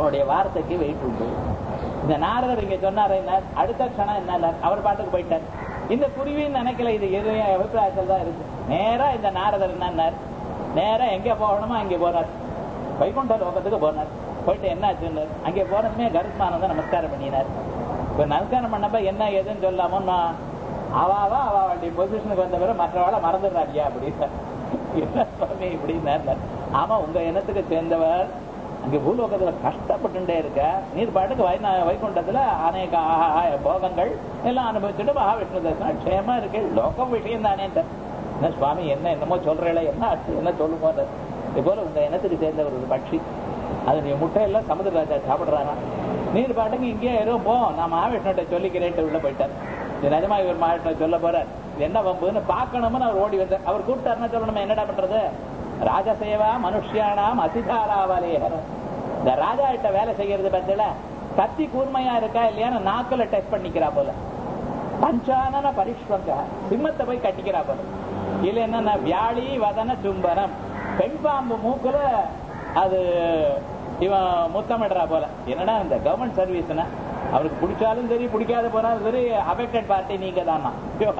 அவனுடைய வார்த்தைக்கு வெயிட் உண்டு இந்த நாரதர் இங்க சொன்னாரு என்ன அடுத்த க்ஷணம் என்ன அவர் பாட்டுக்கு போயிட்டார் இந்த குருவின்னு நினைக்கல இது எது அபிப்பிராயத்தில் தான் இருக்கு நேரா இந்த நாரதர் என்னன்னார் நேரா எங்க போகணுமோ அங்கே போனார் வைகுண்ட லோகத்துக்கு போனார் போயிட்டு என்ன ஆச்சுன்னு அங்கே போனதுமே கருத்மானந்த நமஸ்காரம் பண்ணினார் இப்ப நமஸ்காரம் பண்ணப்ப என்ன ஏதுன்னு சொல்லாமோ அவாவா அவ அவளுடைய பொசிஷனுக்கு வந்த பிறகு மற்றவாளை மறந்துடுறாடியா அப்படின்னு என்ன சுவாமி இப்படின்னு ஆமா உங்க இனத்துக்கு சேர்ந்தவர் அங்க பூலோகத்துல கஷ்டப்பட்டுட்டே இருக்க நீர் பாட்டுக்கு வைனா வைகுண்டத்துல அநேக ஆஹா, ஆஹா, போகங்கள் எல்லாம் அனுபவிச்சுட்டு மகாவிஷ்ணு தரிசனம் க்ஷேமா இருக்கு லோகம் விஷயம் தானே என்ன சுவாமி என்ன என்னமோ சொல்றேல என்ன ஆச்சு என்ன சொல்லுமோ இது போல உங்க இனத்துக்கு சேர்ந்த ஒரு பட்சி அதனுடைய முட்டையெல்லாம் சமுதிரராஜா சாப்பிடுறானா நீர் பாட்டுக்கு இங்கே ஏதோ போ நான் மகாவிஷ்ணுட்ட சொல்லிக்கிறேன்ட்டு உள்ள போயிட்டார் இது நிஜமா இவர் மகாவிஷ்ணு சொல்ல போறார் இது என்ன வம்புன்னு பார்க்கணும்னு அவர் ஓடி வந்தார் அவர் கூப்பிட்டாருன்னா சொல்லணுமா என்னடா பண்றது ராஜசேவா மனுஷியானாம் அதிகாராவலேயர் இந்த ராஜா கிட்ட வேலை செய்யறது பத்தில கத்தி கூர்மையா இருக்கா இல்லையான்னு நாக்குல டெஸ்ட் பண்ணிக்கிறா போல பஞ்சானன பரிஷ்வங்க சிம்மத்தை போய் கட்டிக்கிறா போல இல்ல என்னன்னா வியாழி வதன சும்பரம் பெண் பாம்பு மூக்குல அது இவன் முத்தமிடுறா போல என்னன்னா இந்த கவர்மெண்ட் சர்வீஸ்னா அவருக்கு பிடிச்சாலும் சரி பிடிக்காத போனாலும் சரி அஃபெக்டட் பார்ட்டி நீங்க தானா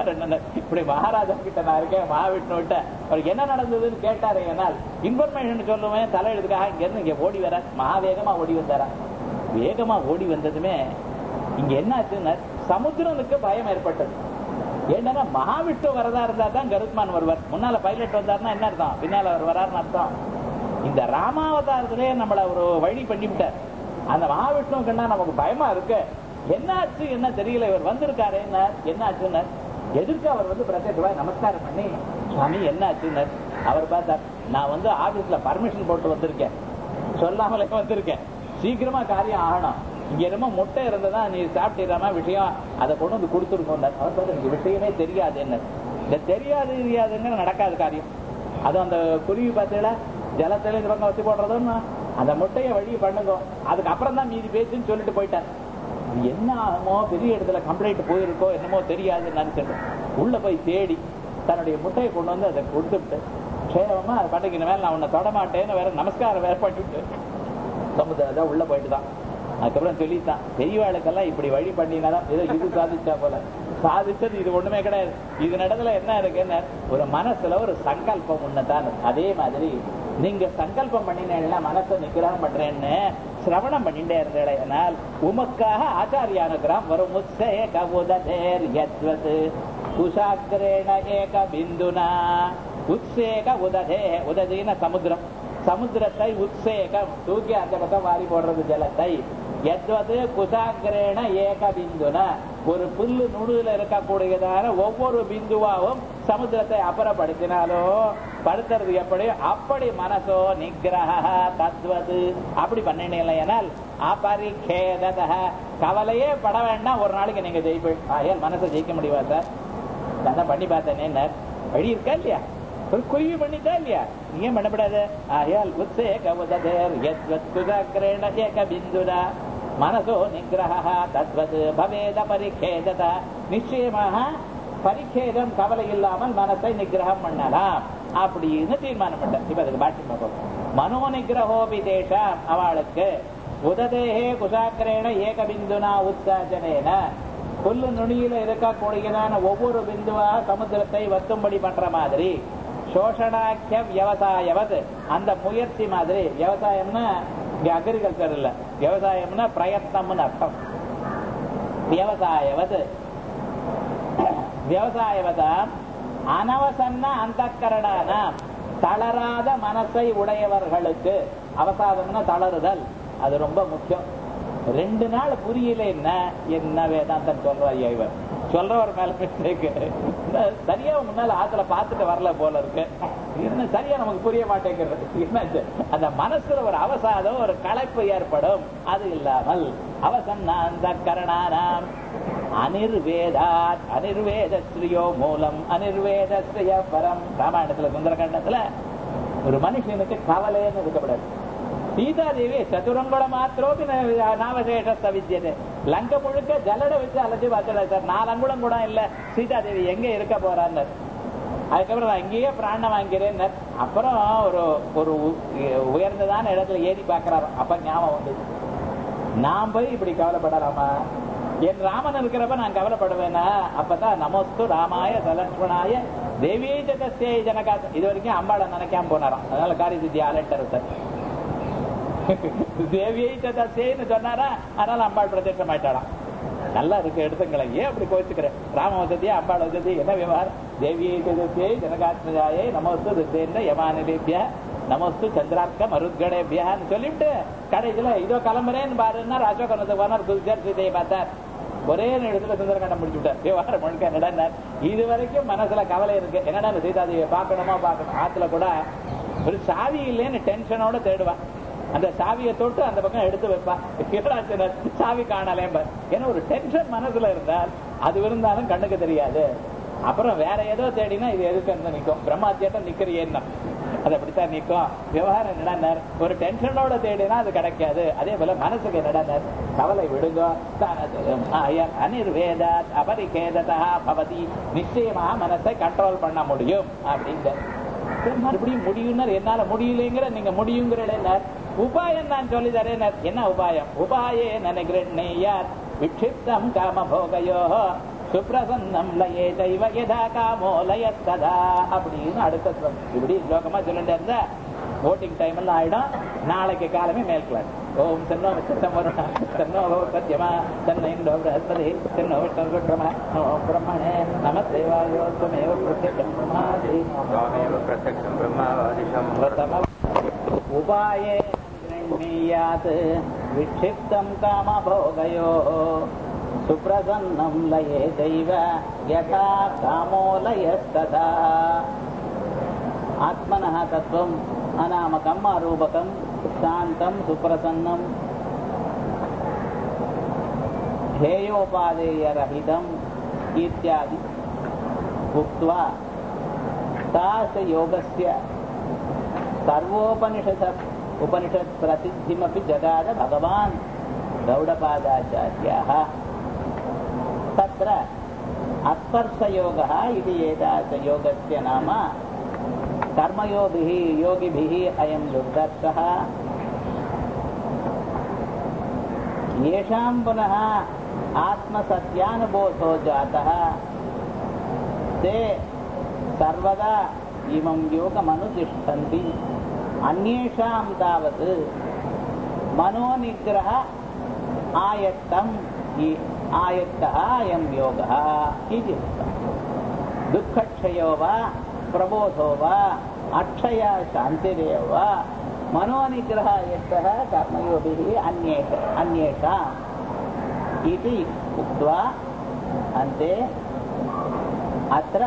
இப்படி மகாராஜா கிட்ட நான் இருக்கேன் மகாவிஷ்ணு கிட்ட அவருக்கு என்ன நடந்ததுன்னு கேட்டாரு என்னால் இன்ஃபர்மேஷன் சொல்லுவேன் தலையெழுத்துக்காக இங்க இருந்து இங்க ஓடி வர மகாவேகமா ஓடி வந்தாரா வேகமா ஓடி வந்ததுமே இங்க என்ன ஆச்சுன்னா சமுத்திரனுக்கு பயம் ஏற்பட்டது ஏன்னா மகாவிஷ்ணு வரதா இருந்தா தான் கருத்மான் வருவார் முன்னால பைலட் வந்தாருன்னா என்ன அர்த்தம் பின்னால அவர் வராருன்னு அர்த்தம் இந்த ராமாவதாரத்திலே நம்மள ஒரு வழி பண்ணிவிட்டார் அந்த மகாவிஷ்ணுவுக்குன்னா நமக்கு பயமா இருக்கு என்ன ஆச்சு என்ன தெரியல இவர் வந்திருக்காரு என்ன என்ன ஆச்சுன்னு எதிர்க்க அவர் வந்து பிரத்யேகமா நமஸ்காரம் பண்ணி சுவாமி என்ன ஆச்சுன்னு அவர் பார்த்தார் நான் வந்து ஆபீஸ்ல பர்மிஷன் போட்டு வந்திருக்கேன் சொல்லாமலே வந்திருக்கேன் சீக்கிரமா காரியம் ஆகணும் இங்க என்னமோ முட்டை இருந்ததா நீ சாப்பிட்டிராம விஷயம் அதை கொண்டு வந்து கொடுத்துருக்கோம் அவர் பார்த்து எனக்கு விஷயமே தெரியாது என்ன இந்த தெரியாது தெரியாதுங்கிற நடக்காத காரியம் அதுவும் அந்த குருவி பார்த்தீங்களா ஜலத்துல இந்த பக்கம் வச்சு போடுறதுன்னு அந்த முட்டையை வழி பண்ணுங்க அதுக்கப்புறம் தான் மீதி பேச்சுன்னு சொல்லிட்டு போயிட்டார் இது என்ன ஆகுமோ பெரிய இடத்துல கம்ப்ளைண்ட் போயிருக்கோ என்னமோ தெரியாதுன்னு நினைச்சிட்டு உள்ள போய் தேடி தன்னுடைய முட்டையை கொண்டு வந்து அதை கொடுத்துட்டு சேவமா அதை பண்ணிக்கிற மேல நான் உன்னை தொட மாட்டேன்னு வேற நமஸ்காரம் வேற பண்ணிவிட்டு சமுதாயம் உள்ள போயிட்டு தான் அதுக்கப்புறம் சொல்லித்தான் பெரியவாளுக்கெல்லாம் இப்படி வழி பண்ணினாதான் ஏதோ இது சாதிச்சா போல சாதிச்சது இது ஒண்ணுமே கிடையாது இது நடத்துல என்ன இருக்குன்னு ஒரு மனசுல ஒரு சங்கல்பம் ஒண்ணுதான் அதே மாதிரி நீங்க சங்கல்பம் பண்ணினேன்னா மனசை நிக்கிரகம் பண்றேன்னு சிரவணம் பண்ணிட்டே இருந்தேனால் உமக்காக ஆச்சாரியானுகிராம் வரும் முத்சே கவுதேர் யத்வத் குஷாகிரேண ஏக பிந்துனா உத்சேக உததே உததின சமுத்திரம் சமுத்திரத்தை உத்சேகம் தூக்கி அந்த பக்கம் வாரி போடுறது ஜலத்தை எத்வது குசாகிரேண ஏக பிந்துன ஒரு புல்லு நுடுல இருக்கக்கூடியதான ஒவ்வொரு பிந்துவாவும் சமுத்திரத்தை அப்புறப்படுத்தினாலோ படுத்துறது எப்படி அப்படி மனசோ நிகிரக தத்வது அப்படி பண்ணினீங்களேனால் அபரிகேதத கவலையே பட வேண்டாம் ஒரு நாளைக்கு நீங்க ஜெயிப்பீள் ஆகையால் மனசை ஜெயிக்க முடியுமா சார் நான் பண்ணி பார்த்தேனே வழி இருக்கா இல்லையா ஒரு குருவி பண்ணிட்டா இல்லையா நீ ஏன் பண்ணப்படாது ஆயால் உத்சே கவுதேர் யத்வத் குதாக்ரேண ஏக பிந்துரா மனசோ நிகிரக தத்வத் பவேத பரிகேதத நிச்சயமாக பரிகேதம் கவலை இல்லாமல் மனசை நிகிரகம் பண்ணலாம் அப்படின்னு தீர்மானம் பண்ண இப்ப அதுக்கு பாட்டி பார்ப்போம் மனோ நிகிரகோபி தேசம் அவளுக்கு உததேகே குசாக்கிரேண ஏக பிந்துனா உத்தாஜனேன புல்லு நுனியில இருக்கக்கூடியதான ஒவ்வொரு பிந்துவாக சமுத்திரத்தை வத்தும்படி பண்ற மாதிரி சோஷணாக்கிய விவசாயவது அந்த முயற்சி மாதிரி விவசாயம்னா இங்க அக்ரிகல்ச்சர் இல்ல விவசாயம்னா பிரயத்னம்னு அர்த்தம் விவசாயவது விவசாயவதான் அனவசன்ன அந்த கரணான தளராத மனசை உடையவர்களுக்கு அவசாதம்னா தளருதல் அது ரொம்ப முக்கியம் ரெண்டு நாள் புரியல என்ன என்ன வேதாந்தம் சொல்றாரு இவர் சொல்றவர் மேல மிஸ்டேக்கு சரியா முன்னால ஆத்துல பார்த்துட்டு வரல போல இருக்கு என்ன சரியா நமக்கு புரிய மாட்டேங்கிறது என்னாச்சு அந்த மனசுல ஒரு அவசாதம் ஒரு களைப்பு ஏற்படும் அது இல்லாமல் அவசன்னா அந்த கரணானாம் அனிர்வேதாத் அனிர்வேத ஸ்ரீயோ மூலம் அனிர்வேத ஸ்ரீய பரம் ராமாயணத்துல சுந்தரகண்டத்துல ஒரு மனுஷனுக்கு கவலைன்னு இருக்கப்படாது சீதாதேவி சதுரங்குள மாத்திரோபி நாவசேஷஸ்த வித்தியது லங்க முழுக்க ஜலட வச்சு அலைஞ்சு பார்த்துடா சார் நாலு அங்குளம் கூட இல்ல சீதாதேவி எங்க இருக்க போறான்னு அதுக்கப்புறம் நான் இங்கேயே பிராணம் வாங்கிறேன் அப்புறம் ஒரு ஒரு உயர்ந்ததான இடத்துல ஏறி பாக்குறாரு அப்ப ஞாபகம் வந்து நான் போய் இப்படி கவலைப்படலாமா என் ராமன் இருக்கிறப்ப நான் கவலைப்படுவேனா அப்பதான் நமஸ்து ராமாய சலக்ஷ்மணாய தேவியை ஜகஸ்தே ஜனகா இது வரைக்கும் அம்பாளை நினைக்காம போனாராம் அதனால காரிய சித்தி அலட்டர் சார் தேவியை ஜகஸ்தேன்னு சொன்னாரா அதனால அம்பாள் பிரத்யட்சம் ஆயிட்டாளாம் நல்லா இருக்கு எடுத்துங்களேன் ஏன் அப்படி கோச்சுக்கிறேன் ராம வசதி அம்பாள் வசதி என்ன விவகாரம் தேவியை ஜகஸ்தே ஜனகாத்மஜாயே நமஸ்து ரித்தேந்த யமானிலேபியா நமஸ்து சந்திரார்க்க மருத்கடேபியான்னு சொல்லிவிட்டு கடைசியில இதோ கிளம்புறேன்னு பாருன்னா அசோகனத்துக்கு போனார் குதிச்சார் சீதையை பார்த்தார் ஒரே இடத்துல சுந்தரகாண்டம் முடிச்சு விட்டார் விவகாரம் முழுக்க என்னடா இது வரைக்கும் மனசுல கவலை இருக்கு என்னடா இந்த சீதாதேவியை பார்க்கணுமா பார்க்கணும் ஆத்துல கூட ஒரு சாவி இல்லைன்னு டென்ஷனோட தேடுவான் அந்த சாவியை தொட்டு அந்த பக்கம் எடுத்து வைப்பா என்னடா சாவி காணலேம்ப ஏன்னா ஒரு டென்ஷன் மனசுல இருந்தால் அது இருந்தாலும் கண்ணுக்கு தெரியாது அப்புறம் வேற ஏதோ தேடினா இது எதுக்கு இருந்து நிக்கும் பிரம்மாத்தியாட்டம் நிக்கிறியேன்னா அது அப்படித்தான் நிக்கும் விவகாரம் என்னடா ஒரு டென்ஷனோட தேடினா அது கிடைக்காது அதே போல மனசுக்கு என்னடா கவலை விடுங்க அனிர்வேதாத் அபரிகேதா பவதி நிச்சயமா மனசை கண்ட்ரோல் பண்ண முடியும் அப்படிங்கிற மறுபடியும் முடியும்னா என்னால முடியலைங்கிற நீங்க முடியுங்கிற உபாயம் நான் சொல்லி தரேன் என்ன உபாயம் உபாயே நினைக்கிறேன் விக்ஷிப்தம் காம போகையோ சுப்ரசன்னம் லயே தெய்வ யதா காமோ லயத்ததா அப்படின்னு அடுத்த ஸ்லோகம். இப்படி ஸ்லோகமா சொல்லிட்டு இருந்தா ஓட்டிங் டைம் எல்லாம் ஆயிடும் நாளைக்கு காலமே மேல் கிளாஸ் ஓம் தன்னோ சித்தம் வருணா தன்னோ சத்யமா தன்னை இந்தோ பிரஹஸ்பதி தன்னோ விஷ்ணுருக்ரம ஓம் பிரம்மணே நம தேவாயோத்வமேவ பிரத்யக்ஷம் பிரமாதி त्वामेव प्रत्यक्षं ब्रह्मावादिशम् उपाये गृह्णीयात् विक्षिप्तं कामभोगयोः सुप्रसन्नं लये दैव यथा कामो लयस्तथा आत्मनः तत्त्वम् अनामकम् अरूपकं शान्तं सुप्रसन्नम् हेयोपादेयरहितम् इत्यादि उक्त्वा तादृशयोगस्य सर्वोपनिषद उपनिषत् प्रसिद्धिमपि जगाद भगवान् गौडपादाचार्याः तत्र अस्पर्शयोगः इति एतादृशयोगस्य नाम कर्मयोगिभिः योगिभिः अयं दुर्दर्शः येषां पुनः आत्मसत्यानुबोधो जातः ते सर्वदा इमं योगमनुतिष्ठन्ति अन्येषां तावत् मनोनिग्रह आयत्तम् इ- आयत्तः अयं योगः इति उक्तम् दुःखक्षयो वा प्रबोधो वा अक्षया शान्तिरेव वा मनोनिग्रह यत्तः कर्मयोगिभिः अन्येष अन्येषाम् इति उक्त्वा अन्ते अत्र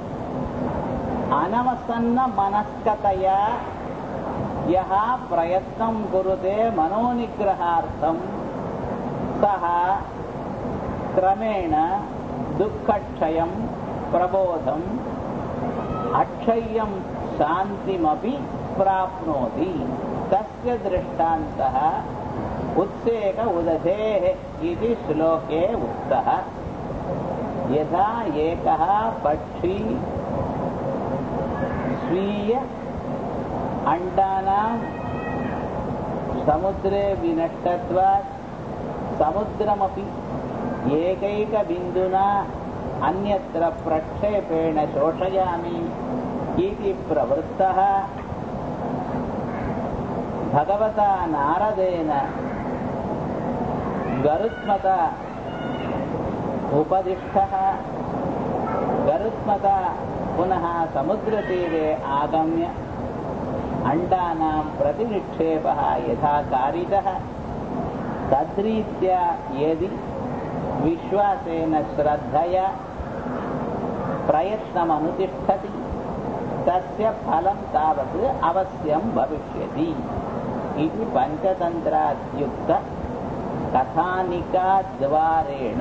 अनवसन्नमनस्कतया यः प्रयत्नं कुरुते मनोनिग्रहार्थं सः क्रमेण दुःखक्षयं प्रबोधम् अक्षय्यं शान्तिमपि प्राप्नोति तस्य दृष्टान्तः उत्सेक उदधेः इति श्लोके उक्तः यथा एकः पक्षी स्वीय अण्डानां समुद्रे विनष्टत्वात् समुद्रमपि एकैकबिन्दुना अन्यत्र प्रक्षेपेण शोषयामि इति प्रवृत्तः भगवता नारदेन गरुत्मता उपदिष्टः गरुत्मता पुनः समुद्रतीरे आगम्य अण्डानां प्रतिनिक्षेपः यथा कारितः तद्रीत्या यदि विश्वासेन श्रद्धया प्रयत्नमनुतिष्ठति तस्य फलं तावत् अवश्यं भविष्यति इति पञ्चतन्त्राद्युक्त कथानिकाद्वारेण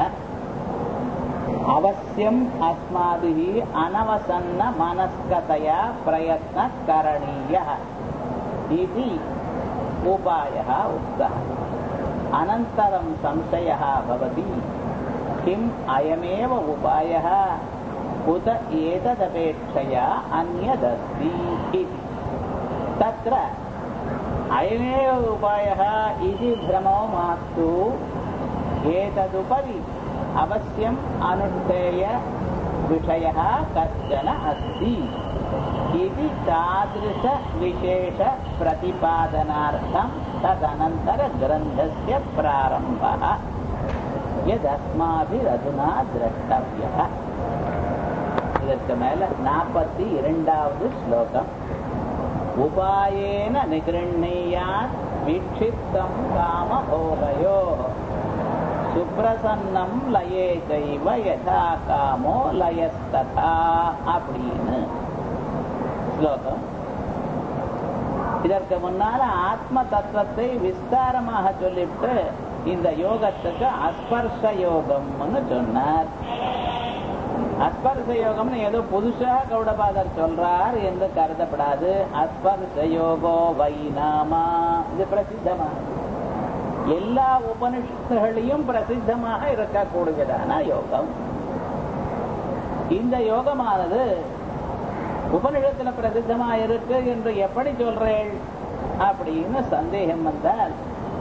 अवश्यम् अस्माभिः अनवसन्नमनस्कतया प्रयत्नः करणीयः इति उपायः उक्तः अनन्तरं संशयः भवति किम् अयमेव उपायः उत एतदपेक्षया अन्यदस्ति इति तत्र अयमेव उपायः इति भ्रमो मास्तु एतदुपरि अवश्यम् अनुष्ठेय विषयः कश्चन अस्ति इति तादृशविशेषप्रतिपादनार्थं तदनन्तरग्रन्थस्य प्रारम्भः यदस्माभिरधुना द्रष्टव्यः இதற்கு மேல நாற்பத்தி இரண்டாவது ஸ்லோகம் உபாயேன நிகிருண்ணியாத் வீட்சித்தம் காம போகயோ சுப்ரசன்னம் லயே கைவ யதா காமோ லயஸ்ததா அப்படின்னு ஸ்லோகம் இதற்கு முன்னால ஆத்ம தத்துவத்தை விஸ்தாரமாக சொல்லிவிட்டு இந்த யோகத்துக்கு அஸ்பர்ஷ யோகம்னு சொன்னார் அஸ்பர்ஷ யோகம்னு ஏதோ புதுசா கௌடபாதர் சொல்றார் என்று கருதப்படாது அஸ்பர்ஷ யோகோ வைநாமா இது பிரசித்தமா எல்லா உபனிஷத்துகளையும் பிரசித்தமாக இருக்கக்கூடியதான யோகம் இந்த யோகமானது உபனிஷத்துல பிரசித்தமா இருக்கு என்று எப்படி சொல்றேன் அப்படின்னு சந்தேகம் வந்தால்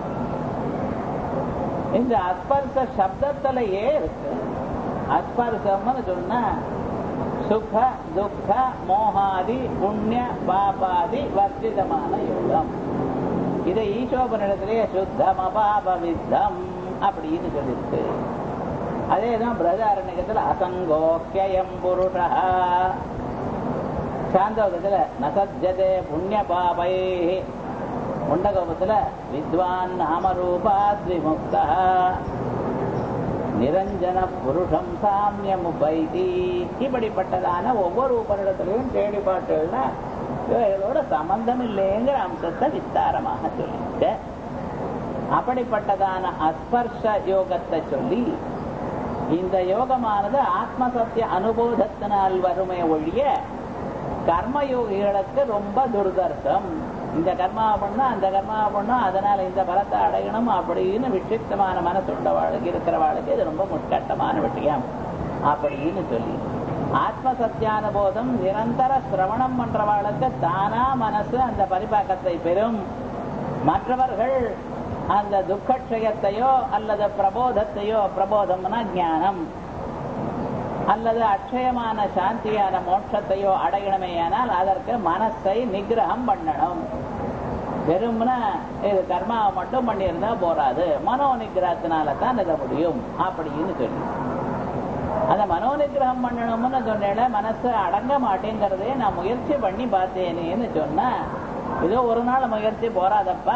இந்த அஸ்பர்ஷ சப்தத்திலேயே இருக்கு அஸ்பர்சம்னு சொன்னா சுக துக்க மோகாதி புண்ணிய பாபாதி வர்த்திதமான யோகம் இதை ஈசோபனிடத்திலேயே சுத்தம் அபாபவித்தம் அப்படின்னு சொல்லிருக்கு அதேதான் பிரதாரண்யத்துல அசங்கோக்கியம் புருஷா சாந்தோகத்துல நசஜதே புண்ணிய பாபை முண்டகோபத்துல வித்வான் நாமரூபாத் விமுக்தா நிரஞ்சன புருஷம் சாமியம் உபைதி இப்படிப்பட்டதான ஒவ்வொரு உபரிடத்திலையும் கேள்வி பாட்டுகள்னா இவைகளோட சம்பந்தம் இல்லைங்கிற அம்சத்தை விஸ்தாரமாக சொல்லிட்டு அப்படிப்பட்டதான அஸ்பர்ஷ யோகத்தை சொல்லி இந்த யோகமானது ஆத்ம சத்திய அனுபோதத்தினால் வறுமை ஒழிய கர்மயோகிகளுக்கு ரொம்ப துர்தர்ஷம் இந்த கர்மாவை பண்ணா அந்த கர்மாவை பண்ணா அதனால இந்த பலத்தை அடையணும் அப்படின்னு விசிஷ்டமான மனசுண்டவாளுக்கு இருக்கிறவாளுக்கு இது ரொம்ப முட்கட்டமான விஷயம் அப்படின்னு சொல்லி ஆத்ம சத்தியானுபோதம் நிரந்தர சிரவணம் பண்றவாளுக்கு தானா மனசு அந்த பரிபாக்கத்தை பெறும் மற்றவர்கள் அந்த துக்கட்சயத்தையோ அல்லது பிரபோதத்தையோ பிரபோதம்னா ஞானம் அல்லது அக்ஷயமான சாந்தியான மோட்சத்தையோ அடையணுமேயானால் அதற்கு மனசை நிகிரகம் பண்ணணும் வெறும்னா இது கர்மாவை மட்டும் பண்ணியிருந்தா போராது மனோ நிகிரகத்தினால தான் இதை முடியும் அப்படின்னு சொல்லி அந்த மனோ நிகிரகம் பண்ணணும்னு சொன்னேன் மனசு அடங்க மாட்டேங்கிறதே நான் முயற்சி பண்ணி பார்த்தேனேன்னு சொன்னா ஏதோ ஒரு நாள் முயற்சி போராதப்பா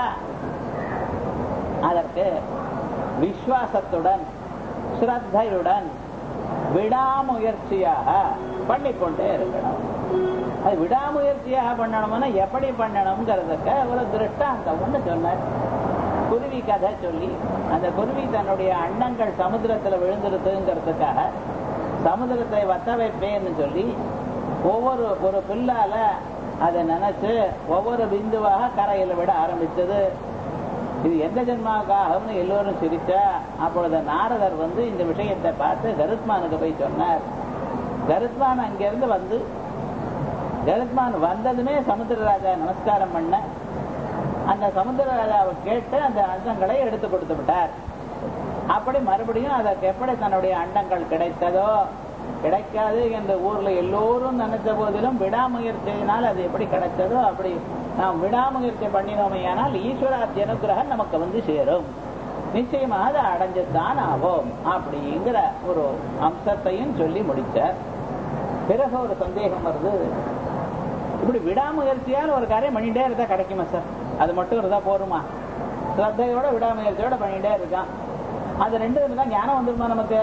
அதற்கு விஸ்வாசத்துடன் ஸ்ரத்தையுடன் விடாமுயற்சியாக பண்ணிக்கொண்டே இருக்கணும் அது விடாமுயற்சியாக பண்ணணும்னா எப்படி பண்ணணுங்கிறதுக்கு ஒரு திருஷ்டாந்தம் ஒன்று சொன்னார் குருவி கதை சொல்லி அந்த குருவி தன்னுடைய அண்ணங்கள் சமுத்திரத்துல விழுந்துருதுங்கிறதுக்காக சமுத்திரத்தை வத்த வைப்பேன்னு சொல்லி ஒவ்வொரு ஒரு பில்லால அதை நினைச்சு ஒவ்வொரு பிந்துவாக கரையில விட ஆரம்பிச்சது இது எந்த ஜென்மாவுக்காகன்னு எல்லோரும் சிரிச்சா அப்பொழுது நாரதர் வந்து இந்த விஷயத்தை பார்த்து கருத்மானுக்கு போய் சொன்னார் கருத்மான் அங்கிருந்து வந்து கருத்மான் வந்ததுமே சமுத்திரராஜா நமஸ்காரம் பண்ண அந்த சமுத்திரராஜாவை கேட்டு அந்த அண்டங்களை எடுத்து கொடுத்து விட்டார் அப்படி மறுபடியும் அதற்கு எப்படி தன்னுடைய அண்டங்கள் கிடைத்ததோ கிடைக்காது என்ற ஊர்ல எல்லோரும் நினைச்ச போதிலும் விடாமுயற்சியினால் அது எப்படி கிடைச்சதோ அப்படி நாம் விடாமுயற்சி பண்ணினோமையானால் ஈஸ்வராத்தி அனுகிரகம் நமக்கு வந்து சேரும் நிச்சயமாக அதை அடைஞ்சுத்தான் ஆகும் அப்படிங்கிற ஒரு அம்சத்தையும் சொல்லி முடிச்சார் பிறகு ஒரு சந்தேகம் வருது இப்படி விடாமுயற்சியால் ஒரு காரியம் பண்ணிட்டே இருந்தா கிடைக்குமா சார் அது மட்டும் இருந்தா போருமா ஸ்ரத்தையோட விடாமுயற்சியோட பண்ணிட்டே இருக்கான் அது ரெண்டு தான் ஞானம் வந்துருமா நமக்கு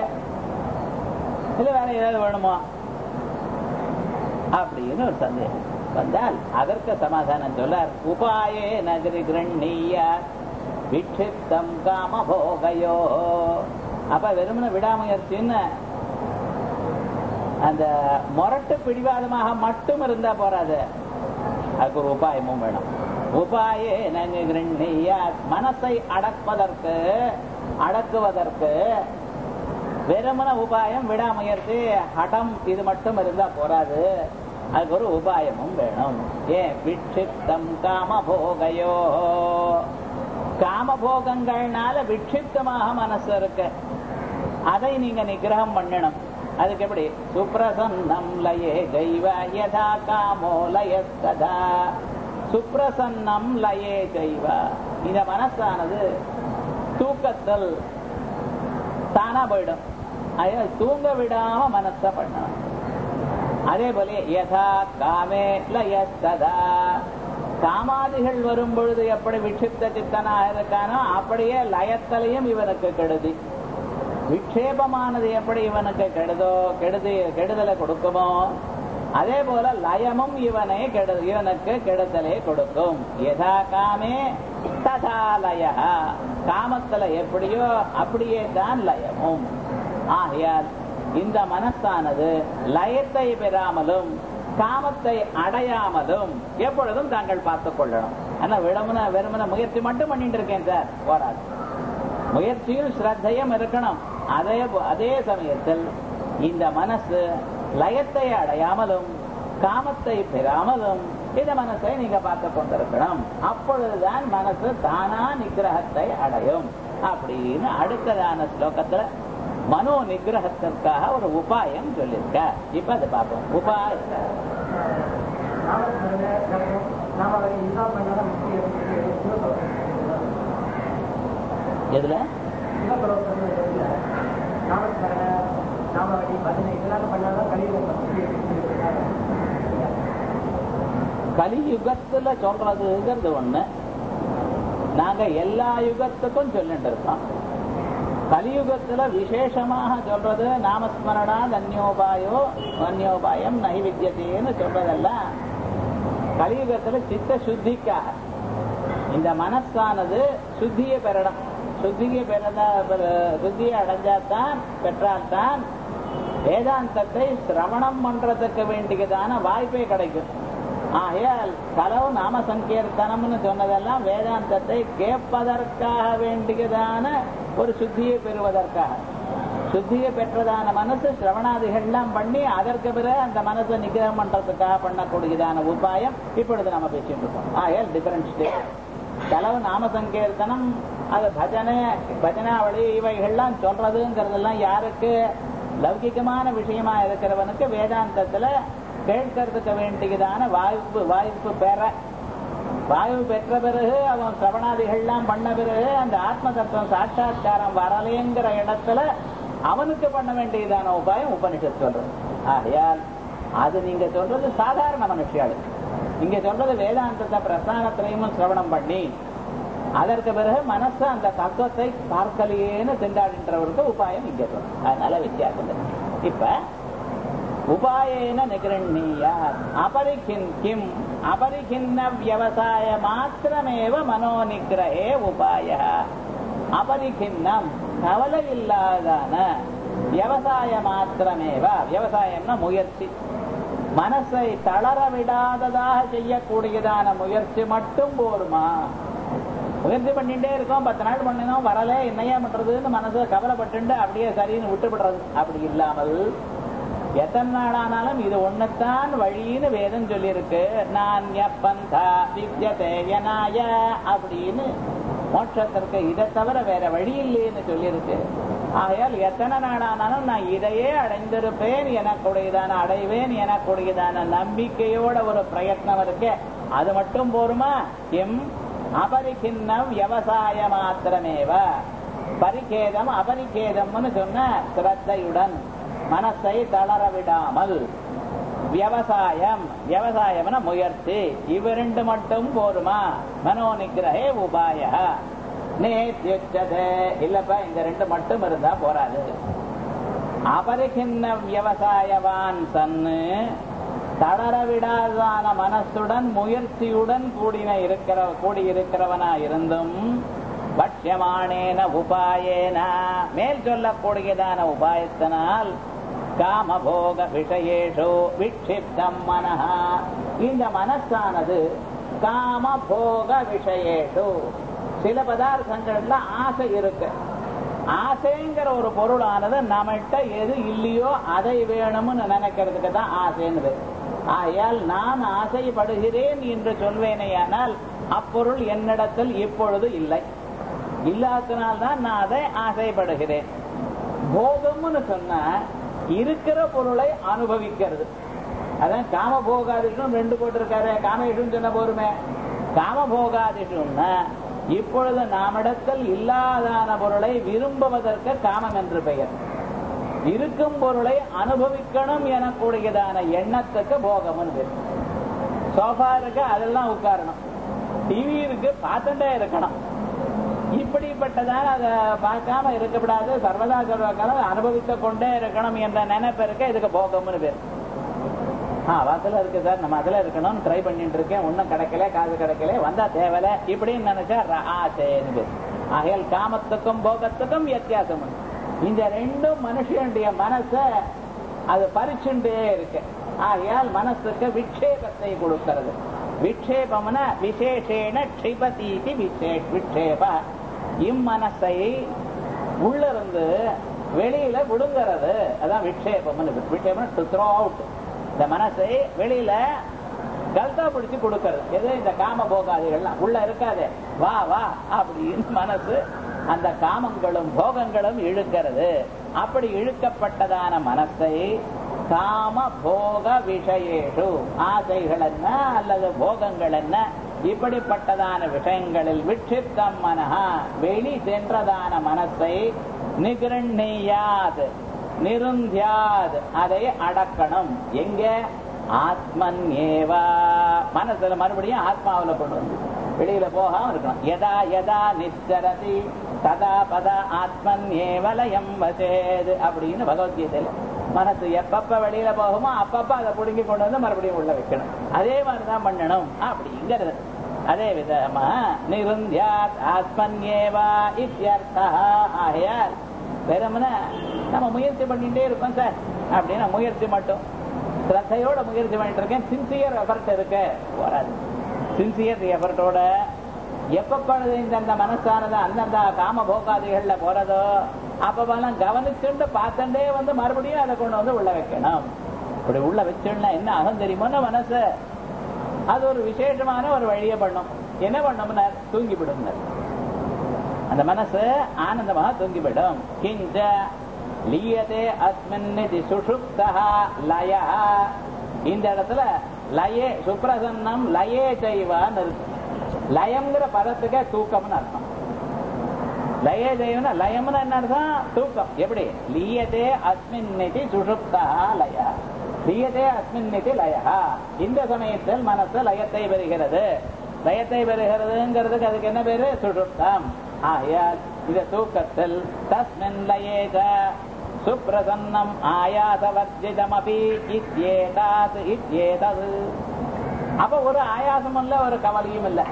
இல்ல வேற ஏதாவது வேணுமா அப்படின்னு ஒரு சந்தேகம் வந்தால் அதற்கு சமாதானம் சொல்லார் உபாயே நகரி கிரண்ணிய விட்சித்தம் காம போகையோ அப்ப வெறுமன விடாமுயற்சின்னு அந்த முரட்டு பிடிவாதமாக மட்டும் இருந்தா போறாது அதுக்கு ஒரு உபாயமும் வேணும் உபாயே நங்கு கிரண்ணிய மனசை அடக்குவதற்கு அடக்குவதற்கு வெறுமன உபாயம் விடாமுயற்சி ஹடம் இது மட்டும் இருந்தா போராது அதுக்கு ஒரு உபாயமும் வேணும் ஏன் விட்சிப்தம் காமபோகையோ காமபோகங்கள்னால விட்சிப்தமாக மனசு இருக்கு அதை நீங்க நிகிரகம் பண்ணணும் அதுக்கு எப்படி சுப்ரசன்னம் லயே ஜைவ யதா காமோ லயஸ்ததா சுப்ரசன்னம் லயே ஜைவ இந்த மனசானது தூக்கத்தில் தானா போயிடும் அதனால தூங்க விடாம மனச பண்ணணும் அதே போல யதா காமே லயஸ்ததா காமாதிகள் வரும் பொழுது எப்படி விட்சிப்த சித்தனா இருக்கானோ அப்படியே லயத்தலையும் இவனுக்கு கெடுதி விக்ஷேபமானது எப்படி இவனுக்கு கெடுதோ கெடுதி கெடுதலை கொடுக்குமோ அதே போல லயமும் இவனை கெடு இவனுக்கு கெடுதலை கொடுக்கும் யதா காமே ததா லய காமத்துல எப்படியோ அப்படியே தான் லயமும் ஆகையால் இந்த மனசானது லயத்தை பெறாமலும் காமத்தை அடையாமலும் எப்பொழுதும் தாங்கள் பார்த்துக் கொள்ளணும் ஆனா விடமுன வெறுமன முயற்சி மட்டும் பண்ணிட்டு இருக்கேன் சார் போராது முயற்சியும் ஸ்ரத்தையும் இருக்கணும் அதே போ- அதே சமயத்தில் இந்த மனசு லயத்தை அடையாமலும் காமத்தை பெறாமலும் இந்த மனசை நீங்க பார்த்து கொண்டிருக்கணும் அப்பொழுதுதான் மனசு தானா நிகிரகத்தை அடையும் அப்படின்னு அடுத்ததான ஸ்லோகத்துல மனோ நிகிரகத்திற்காக ஒரு உபாயம் சொல்லியிருக்க இப்ப அதை பார்ப்போம் உபாயம் எதுல கலியுகத்துல சொல்றதுங்கிறது ஒண்ணு நாங்க எல்லா யுகத்துக்கும் சொல்லிட்டு இருக்கோம் கலியுகத்துல விசேஷமாக சொல்றது நாமஸ்மரணா தன்யோபாயோ தன்யோபாயம் நைவித்தியத்தேன்னு சொல்றதெல்லாம் கலியுகத்துல சித்த சுத்திக்காக இந்த மனசானது சுத்தியை பெறணும் சுத்தியை பெறதா பெற- சுத்தியை அடைஞ்சாதான் பெற்றால்தான் வேதாந்தத்தை சிரவணம் பண்றதுக்கு வேண்டியதான வாய்ப்பே கிடைக்கும் ஆகையால் கலவு நாம சங்கீர்த்தனம்னு சொன்னதெல்லாம் வேதாந்தத்தை கேட்பதற்காக வேண்டியதான ஒரு சுத்தியை பெறுவதற்காக சுத்தியை பெற்றதான மனசு சிரவணாதிகள்லாம் பண்ணி அதற்கு பிறகு அந்த மனசை நிகிரகம் பண்றதுக்காக பண்ணக்கூடியதான உபாயம் இப்பொழுது நம்ம பேசிட்டு இருக்கோம் ஆகையால் டிஃபரண்ட் ஸ்டேட் செலவு நாம சங்கீர்த்தனம் அது பஜனை பஜனாவளி இவைகள்லாம் சொல்றதுங்கிறதெல்லாம் யாருக்கு லௌகிகமான விஷயமா இருக்கிறவனுக்கு வேதாந்தத்துல கேட்கறதுக்கு வேண்டியதான வாய்ப்பு வாய்ப்பு பெற வாய்ப்பு பெற்ற பிறகு அவன் சிரவணாதிகள்லாம் பண்ண பிறகு அந்த ஆத்ம தத்துவம் சாட்சா்காரம் வரலேங்கிற இடத்துல அவனுக்கு பண்ண வேண்டியதான உபாயம் உபனிஷத் சொல்றது ஆகையால் அது நீங்க சொல்றது சாதாரண மனுஷியாளு நீங்க சொல்றது வேதாந்தத்தை பிரஸ்தானத்திலையும் சிரவணம் பண்ணி அதற்கு பிறகு மனசு அந்த தத்துவத்தை பார்க்கலையேன்னு திண்டாடின்றவருக்கு உபாயம் இங்க சொல்றோம் அதனால வித்தியாசம் இல்லை. இப்ப உபாயேன நிகரண்யா அபரிகின் கிம் அபரிகின்ன வியவசாய மாத்திரமேவ மனோ நிகிரகே உபாய அபரிகின்னம் கவலை இல்லாதான விவசாய மாத்திரமேவ விவசாயம்னா முயற்சி மனசை தளர விடாததாக செய்யக்கூடியதான முயற்சி மட்டும் போருமா முயற்சி பண்ணிட்டே இருக்கோம் பத்து நாள் பண்ணினோம் வரல என்னையா பண்றதுன்னு மனசு கவலைப்பட்டு அப்படியே சரின்னு விட்டுவிடுறது அப்படி இல்லாமல் எத்தனை நாள் ஆனாலும் இது ஒண்ணுத்தான் வழின்னு வேதம் சொல்லியிருக்கு நான் எப்பந்தா வித்யதேயனாய அப்படின்னு மோட்சத்திற்கு இதை தவிர வேற வழி இல்லைன்னு சொல்லியிருக்கு ஆகையால் எத்தனை நாளானாலும் நான் இதையே அடைந்திருப்பேன் எனக்குடையதான அடைவேன் எனக்குடையதான நம்பிக்கையோட ஒரு பிரயத்னம் இருக்கு அது மட்டும் போருமா எம் அபரிகின்னம் விவசாய மாத்திரமேவ பரிகேதம் அபரிகேதம்னு சொன்ன சிரத்தையுடன் மனசை தளர விடாமல் விவசாயம் விவசாயம்னா முயற்சி இவ ரெண்டு மட்டும் போருமா மனோ நிகிரகே உபாய நேத்யுச்சதே இல்லப்பா இந்த ரெண்டு மட்டும் இருந்தா போராது அபரிகின்ன விவசாயவான் சன்னு தளர விடாதான மனசுடன் முயற்சியுடன் கூடின இருக்கிற கூடியிருக்கிறவனா இருந்தும் பட்சியமானேன உபாயேன மேல் சொல்லக்கூடியதான உபாயத்தினால் காமபோக விஷயேஷு விக்ஷிப்தம் மனஹா இந்த மனசானது காமபோக விஷயேஷு சில பதார்த்தங்கள்ல ஆசை இருக்கு ஆசைங்கிற ஒரு பொருளானது நம்மகிட்ட எது இல்லையோ அதை வேணும்னு நினைக்கிறதுக்கு தான் ஆசைன்னு ஆகையால் நான் ஆசைப்படுகிறேன் என்று சொல்வேனேயானால் அப்பொருள் என்னிடத்தில் இப்பொழுது இல்லை இல்லாதனால்தான் நான் அதை ஆசைப்படுகிறேன் போகம்னு சொன்னா இருக்கிற பொருளை அனுபவிக்கிறது அதான் காமபோகாதிஷம் ரெண்டு போட்டிருக்காரு காமேஷம் சொன்ன போருமே காமபோகாதிஷம்னா இப்பொழுது நாமிடத்தில் இல்லாதான பொருளை விரும்புவதற்கு காமம் என்று பெயர் இருக்கும் பொருளை அனுபவிக்கணும் எனக்கூடியதான எண்ணத்துக்கு போகம்னு பேர் சோஃபா இருக்கு அதெல்லாம் உட்காரணும் டிவி இருக்கு பார்த்துட்டே இருக்கணும் இப்படிப்பட்டதான அதை பார்க்காம இருக்கக்கூடாது சர்வதா சர்வகாலம் அனுபவித்துக் கொண்டே இருக்கணும் என்ற நினைப்பு இருக்க இதுக்கு போகம்னு பேர் ஆ அதுல இருக்கு சார் நம்ம அதுல இருக்கணும் ட்ரை பண்ணிட்டு இருக்கேன் ஒன்னும் கிடைக்கல காசு கிடைக்கல வந்தா தேவல இப்படின்னு நினைச்சா ர- ஆசைன்னு பேர் ஆகையால் காமத்துக்கும் போகத்துக்கும் வித்தியாசம் உண்டு. இந்த ரெண்டும் மனுஷனுடைய மனச அது பறிச்சுட்டே இருக்கு ஆகையால் மனசுக்கு விக்ஷேபத்தை கொடுக்கிறது விக்ஷேபம்னா விசேஷேன க்ஷிபதீதி விசே விக்ஷேப இம்மனசை உள்ள இருந்து வெளியில விடுங்கிறது அதான் விக்ஷேபம்னு விக்ஷேபம் டு த்ரோ அவுட் இந்த மனசை வெளியில கல்தா பிடிச்சு கொடுக்கறது எது இந்த காம போகாதிகள்லாம் உள்ள இருக்காதே வா வா அப்படின்னு மனசு அந்த காமங்களும் போகங்களும் இழுக்கிறது அப்படி இழுக்கப்பட்டதான மனசை காம போக விஷயேஷு ஆசைகள் என்ன அல்லது போகங்கள் என்ன இப்படிப்பட்டதான விஷயங்களில் விட்சித்தம் மனஹா வெளி சென்றதான மனசை நிகிரண்யாத் நிருந்தியாத் அதை அடக்கணும் எங்க ஆத்மன் ஏவா மனசுல மறுபடியும் ஆத்மாவுல கொண்டு வந்து வெளியில போகாம இருக்கணும் எதா எதா நிச்சரதி ததா பத ஆத்மன் ஏவலயம் வசேது அப்படின்னு பகவத்கீதையில மனசு எப்பப்ப வெளியில போகுமோ அப்பப்ப அதை புடுங்கி கொண்டு வந்து மறுபடியும் உள்ள வைக்கணும் அதே மாதிரிதான் பண்ணணும் அப்படிங்கிறது அதே விதமா நிருந்தியாத் ஆத்மன் ஏவா இத்தியர்த்தா ஆகையால் வெறுமன நம்ம முயற்சி பண்ணிட்டே இருக்கோம் சார் அப்படின்னு முயற்சி மட்டும் ஸ்ரத்தையோட முயற்சி பண்ணிட்டு இருக்கேன் சின்சியர் எஃபர்ட் இருக்கு வராது சின்சியர் எஃபர்ட்டோட எப்பப்பொழுது இந்த மனசானது அந்தந்த காம போகாதிகள்ல போறதோ அப்பப்பெல்லாம் கவனிச்சுட்டு பார்த்துட்டே வந்து மறுபடியும் அதை கொண்டு வந்து உள்ள வைக்கணும் இப்படி உள்ள வச்சோம்னா என்ன ஆகும் தெரியுமோ மனசு அது ஒரு விசேஷமான ஒரு வழியை பண்ணும் என்ன பண்ணும்னா தூங்கி விடும் அந்த மனசு ஆனந்தமாக தூங்கிவிடும் கிஞ்ச லீயதே அஸ்மின்னிதி சுஷுப்தா லய இந்த இடத்துல லயே சுப்ரசன்னம் லயே செய்வான்னு இருக்கு லயம்ங்கிற பதத்துக்கே தூக்கம்னு அர்த்தம் லயே செய்வன லயம்னு என்ன அர்த்தம் தூக்கம் எப்படி லீயதே அஸ்மின்னிதி சுஷுப்தா லய லீயதே அஸ்மின்னிதி லயா இந்த சமயத்தில் மனசு லயத்தை பெறுகிறது லயத்தை பெறுகிறதுங்கிறதுக்கு அதுக்கு என்ன பேரு சுஷுப்தம் ஆயால் இந்த தூக்கத்தில் தஸ்மின் லயேத சுப்ரசன்னம் ஆயாசவர்ஜிதமபி இத்யேதாத் இத்யேதது அப்ப ஒரு ஆயாசம் இல்ல ஒரு கவலையும் இல்ல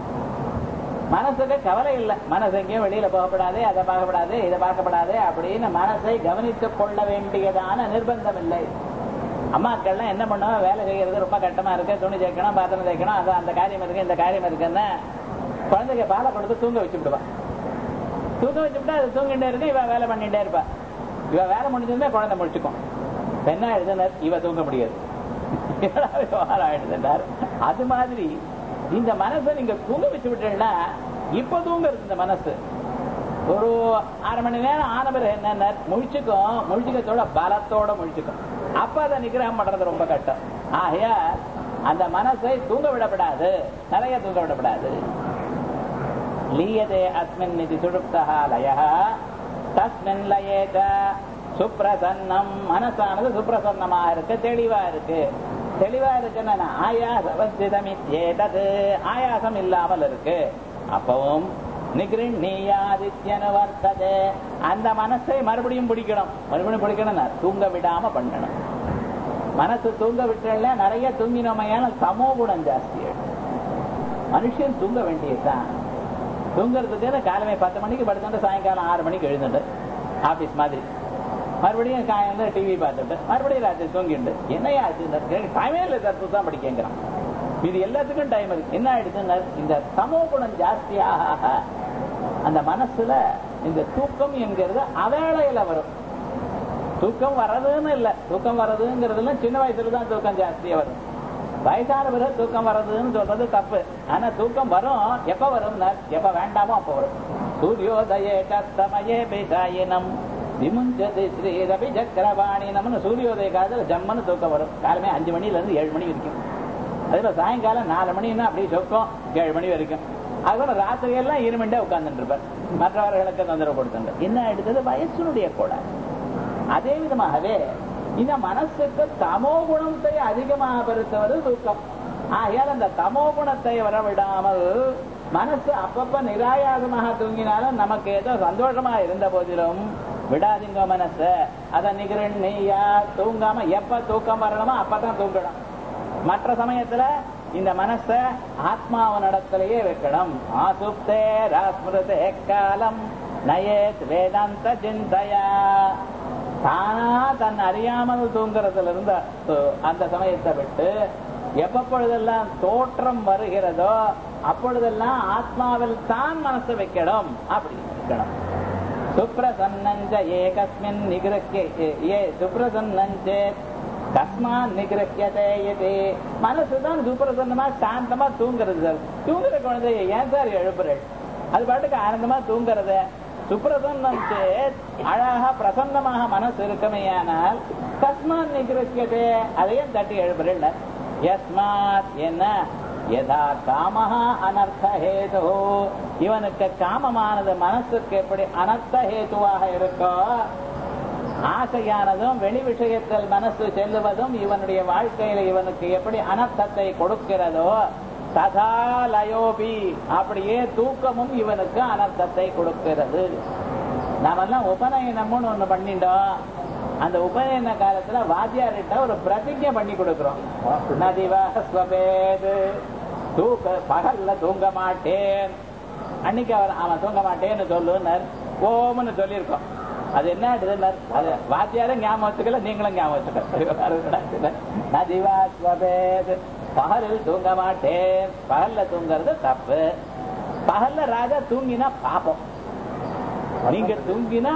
மனசுக்கு கவலை இல்லை மனசு எங்கேயும் வெளியில போகப்படாது அதை பார்க்கப்படாது இதை பார்க்கப்படாது அப்படின்னு மனசை கவனித்துக் கொள்ள வேண்டியதான நிர்பந்தம் இல்லை அம்மாக்கள்லாம் என்ன பண்ணுவோம் வேலை செய்யறது ரொம்ப கட்டமா இருக்கு துணி தேய்க்கணும் பாத்திரம் தேய்க்கணும் அது அந்த காரியம் இருக்கு இந்த காரியம் இருக்குன்னு குழந்தைக்கு பாலை கொடுத்து தூங்க வச்சு விடுவா தூங்க வச்சுட்டா அது தூங்கிட்டே இருக்கு இவ வேலை பண்ணிட்டே இருப்பா இவ வேலை முடிஞ்சிருந்தா குழந்தை முடிச்சுக்கும் என்ன எழுதுனர் இவ தூங்க முடியாது விவகாரம் ஆயிடுதுன்னார் அது மாதிரி இந்த மனசை நீங்க தூங்க வச்சு விட்டீங்கன்னா இப்ப தூங்குறது இந்த மனசு ஒரு அரை மணி நேரம் ஆன பிறகு என்ன முழிச்சுக்கும் முழிச்சுக்கத்தோட பலத்தோட முழிச்சுக்கும் அப்ப அதை நிகிரகம் பண்றது ரொம்ப கஷ்டம் ஆகையா அந்த மனசை தூங்க விடப்படாது நிறைய தூங்க விடப்படாது லீயதே அஸ்மின் நிதி சுழுப்தா லய தஸ்மின் லயேத சுப்ரசன்னம் மனசானது சுப்ரசன்னமா இருக்கு தெளிவா இருக்கு தெளிவா இருக்குன்னா ஆயாசவசிதமித்யேதது ஆயாசம் இல்லாமல் இருக்கு அப்பவும் நிகிருண்ணியாதித்யனு வர்த்ததே அந்த மனசை மறுபடியும் பிடிக்கணும் மறுபடியும் பிடிக்கணும்னா தூங்க விடாம பண்ணணும் மனசு தூங்க விட்டல நிறைய தூங்கினோமையான சமோ குணம் ஜாஸ்தி ஆயிடும். மனுஷன் தூங்க வேண்டியதுதான் தூங்குறதுக்கு காலமே பத்து மணிக்கு படுத்துட்டு சாயங்காலம் ஆறு மணிக்கு எழுந்துட்டு ஆபீஸ் மாதிரி மறுபடியும் காயந்து டிவி பார்த்துட்டு மறுபடியும் ராத்திரி தூங்கிட்டு என்னையா ஆச்சு டைமே இல்லை சார் புதுசாக படிக்கங்கிறான் இது எல்லாத்துக்கும் டைம் இருக்கு என்ன ஆயிடுச்சுன்னா இந்த சமோ குணம் ஜாஸ்தியாக அந்த மனசுல இந்த தூக்கம் என்கிறது அவேளையில வரும் தூக்கம் வர்றதுன்னு இல்ல தூக்கம் வர்றதுங்கிறதுல சின்ன வயசுல தான் தூக்கம் ஜாஸ்தியா வரும் வயசான பிறகு தூக்கம் வர்றதுன்னு சொல்றது தப்பு ஆனா தூக்கம் வரும் எப்ப வரும் எப்ப வேண்டாமோ அப்ப வரும் சூரியோதயே கஸ்தமயே பேசாயினம் விமுஞ்சது ஸ்ரீரபி சக்கரபாணி நம்ம சூரியோதய காலத்துல ஜம்மன்னு தூக்கம் வரும் காலமே அஞ்சு மணில இருந்து ஏழு மணி வரைக்கும் அதுல சாயங்காலம் நாலு மணின்னா அப்படியே சொக்கம் ஏழு மணி வரைக்கும் அதுபோல ராத்திரி எல்லாம் இருமண்டே உட்கார்ந்துட்டு இருப்பார் மற்றவர்களுக்கு தொந்தரவு கொடுத்துட்டு என்ன எடுத்தது வயசுனுடைய கூட அதே விதமாகவே இந்த மனசுக்கு தமோ குணத்தை அதிகமாக பெருத்துவது தூக்கம் ஆகையால் அந்த தமோ குணத்தை வரவிடாமல் மனசு அப்பப்ப நிராயாசமாக தூங்கினாலும் நமக்கு ஏதோ சந்தோஷமா இருந்த போதிலும் விடாதீங்க மனச அதை நிகழ்நியா தூங்காம எப்ப தூக்கம் வரணுமோ அப்பதான் தூங்கணும் மற்ற சமயத்துல இந்த மனச ஆத்மாவனிடத்திலேயே வைக்கணும் ஆசுப்தே ராஸ்மிருதே காலம் நயேத் வேதாந்த சிந்தையா தானா தன் அறியாமல் தூங்குறதுல இருந்த அந்த சமயத்தை விட்டு எப்பொழுதெல்லாம் தோற்றம் வருகிறதோ அப்பொழுதெல்லாம் ஆத்மாவில் தான் மனசு வைக்கணும் அப்படி இருக்கணும் சுப்ரசன்னஞ்ச ஏகஸ்மின் நிகிரக்கிய ஏ சுப்ரசன்னஞ்சே கஸ்மான் நிகிரக்கியதே இது மனசுதான் சுப்ரசன்னமா சாந்தமா தூங்குறது சார் தூங்குற குழந்தைய ஏன் சார் எழுப்புறேன் அது பாட்டுக்கு ஆனந்தமா தூங்குறத சுப்ரசன்னம் சேத் அழகா பிரசன்னமாக மனசு இருக்குமையானால் கஸ்மான் நிகிரக்கியதே அதையும் தட்டி எழுப்புறேன் யஸ்மாத் என்ன யதா காமஹா அனர்த்த ஹேது இவனுக்கு காமமானது மனசுக்கு எப்படி அனர்த்த ஹேதுவாக இருக்கோ ஆசையானதும் வெளி விஷயத்தில் மனசு செல்லுவதும் இவனுடைய வாழ்க்கையில இவனுக்கு எப்படி அனர்த்தத்தை கொடுக்கிறதோ ததா லயோபி அப்படியே தூக்கமும் இவனுக்கு அனர்த்தத்தை கொடுக்கிறது நாமெல்லாம் உபநயனம்னு ஒண்ணு பண்ணிட்டோம் அந்த உபநயன காலத்துல வாத்தியார்கிட்ட ஒரு பிரதிஜை பண்ணி கொடுக்கிறோம் நதிவா ஸ்வபேது தூக்க பகல்ல தூங்க மாட்டேன் அன்னைக்கு அவர் அவன் தூங்க மாட்டேன்னு சொல்லுன்னார் ஓம்னு சொல்லியிருக்கோம் அது என்ன ஆயிடுதுன்னார் அது வாத்தியாரும் ஞாபகம் வச்சுக்கல நீங்களும் ஞாபகம் வச்சுக்கல நதிவா ஸ்வபேது பகலில் தூங்க மாட்டேன் பகல்ல தூங்குறது தப்பு பகல்ல ராஜா தூங்கினா பாப்போம் நீங்க தூங்கினா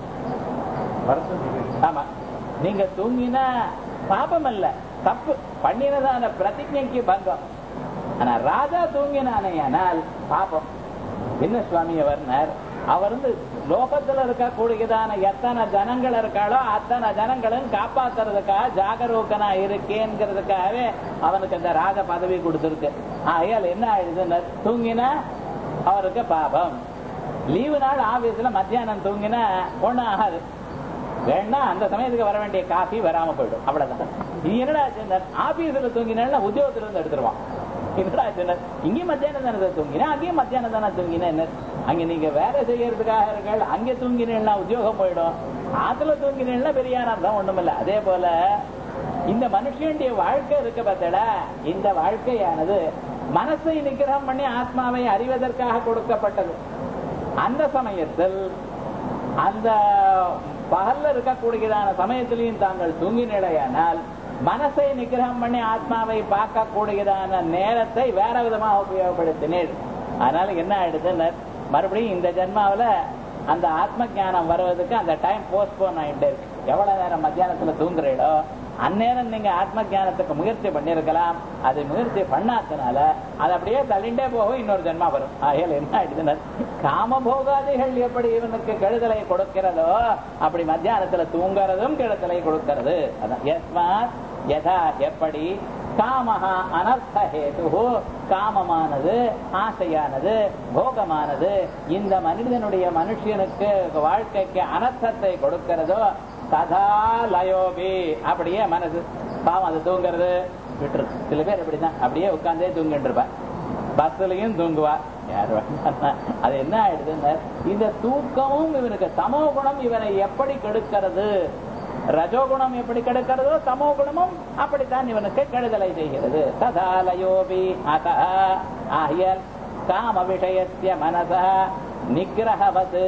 ஆமா நீங்க தூங்கினா பாபம் அல்ல தப்பு பண்ணினதான பிரதிஜைக்கு பங்கம் ஆனா ராஜா தூங்கினானேயானால் பாபம் என்ன சுவாமி வர்ணர் அவர் வந்து லோகத்துல இருக்கக்கூடியதான எத்தனை ஜனங்கள் இருக்காளோ அத்தனை ஜனங்களும் காப்பாத்துறதுக்காக ஜாகரூக்கனா இருக்கேங்கிறதுக்காகவே அவனுக்கு அந்த ராஜ பதவி கொடுத்திருக்கு ஆகையால் என்ன ஆயிடுதுன்னு தூங்கினா அவருக்கு பாபம் லீவு நாள் ஆபீஸ்ல மத்தியானம் தூங்கினா ஒண்ணும் ஆகாது வேணா அந்த சமயத்துக்கு வர வேண்டிய காஃபி வராம போயிடும் அவ்வளவுதான் இது என்னடா சொன்னார் ஆபீஸ்ல தூங்கினா உத்தியோகத்துல இருந்து எடுத்துருவான் என்னடா சொன்னார் இங்கேயும் மத்தியானம் தானே தூங்கினா அங்கேயும் மத்தியானம் தானே தூங்கினா என்ன அங்க நீங்க வேலை செய்யறதுக்காக இருக்க அங்க தூங்கினா உத்தியோகம் போயிடும் ஆத்துல தூங்கினா பெரிய அர்த்தம் ஒண்ணுமில்ல அதே போல இந்த மனுஷனுடைய வாழ்க்கை இருக்க பார்த்தடா இந்த வாழ்க்கையானது மனசை நிகிரகம் பண்ணி ஆத்மாவை அறிவதற்காக கொடுக்கப்பட்டது அந்த சமயத்தில் அந்த பகல்ல இருக்கக்கூடியதான சமயத்திலையும் தாங்கள் தூங்கினடையானால் மனசை நிகிரகம் பண்ணி ஆத்மாவை பார்க்கக்கூடியதான நேரத்தை வேற விதமாக உபயோகப்படுத்தினேன் அதனால என்ன ஆயிடுதுன்னு மறுபடியும் இந்த ஜென்மாவில அந்த ஆத்ம ஞானம் வருவதற்கு அந்த டைம் போஸ்ட்போன் ஆயிட்டு இருக்கு எவ்வளவு நேரம் மத்தியானத்துல தூங்குறீடோ அந்நேரம் நீங்க ஆத்ம ஞானத்துக்கு முயற்சி பண்ணிருக்கலாம் அது முயற்சி பண்ணாதனால அது அப்படியே தள்ளிண்டே போகும் இன்னொரு ஜென்மா வரும் ஆகையால் என்ன ஆயிடுதுன்னு காமபோகாதிகள் எப்படி இவனுக்கு கெடுதலை கொடுக்கிறதோ அப்படி மத்தியானத்துல தூங்குறதும் கெடுதலை கொடுக்கிறது அதான் யஸ்மாத் யதா எப்படி காமஹா அனர்த்த ஹேது காமமானது ஆசையானது போகமானது இந்த மனிதனுடைய மனுஷனுக்கு வாழ்க்கைக்கு அனர்த்தத்தை கொடுக்கிறதோ ததா லயோபி அப்படியே மனசு பாவம் அது தூங்குறது விட்டுரு சில பேர் எப்படிதான் அப்படியே உட்கார்ந்தே தூங்கிட்டு இருப்பேன் பஸ்லயும் தூங்குவா யார் அது என்ன ஆயிடுதுன்னு இந்த தூக்கமும் இவனுக்கு தமோ குணம் இவனை எப்படி கெடுக்கிறது ரஜோகுணம் எப்படி கெடுக்கிறதோ தமோ குணமும் அப்படித்தான் இவனுக்கு கெடுதலை செய்கிறது ததாலயோபி அத ஆகியல் காம விஷயத்திய மனச நிகிரகவது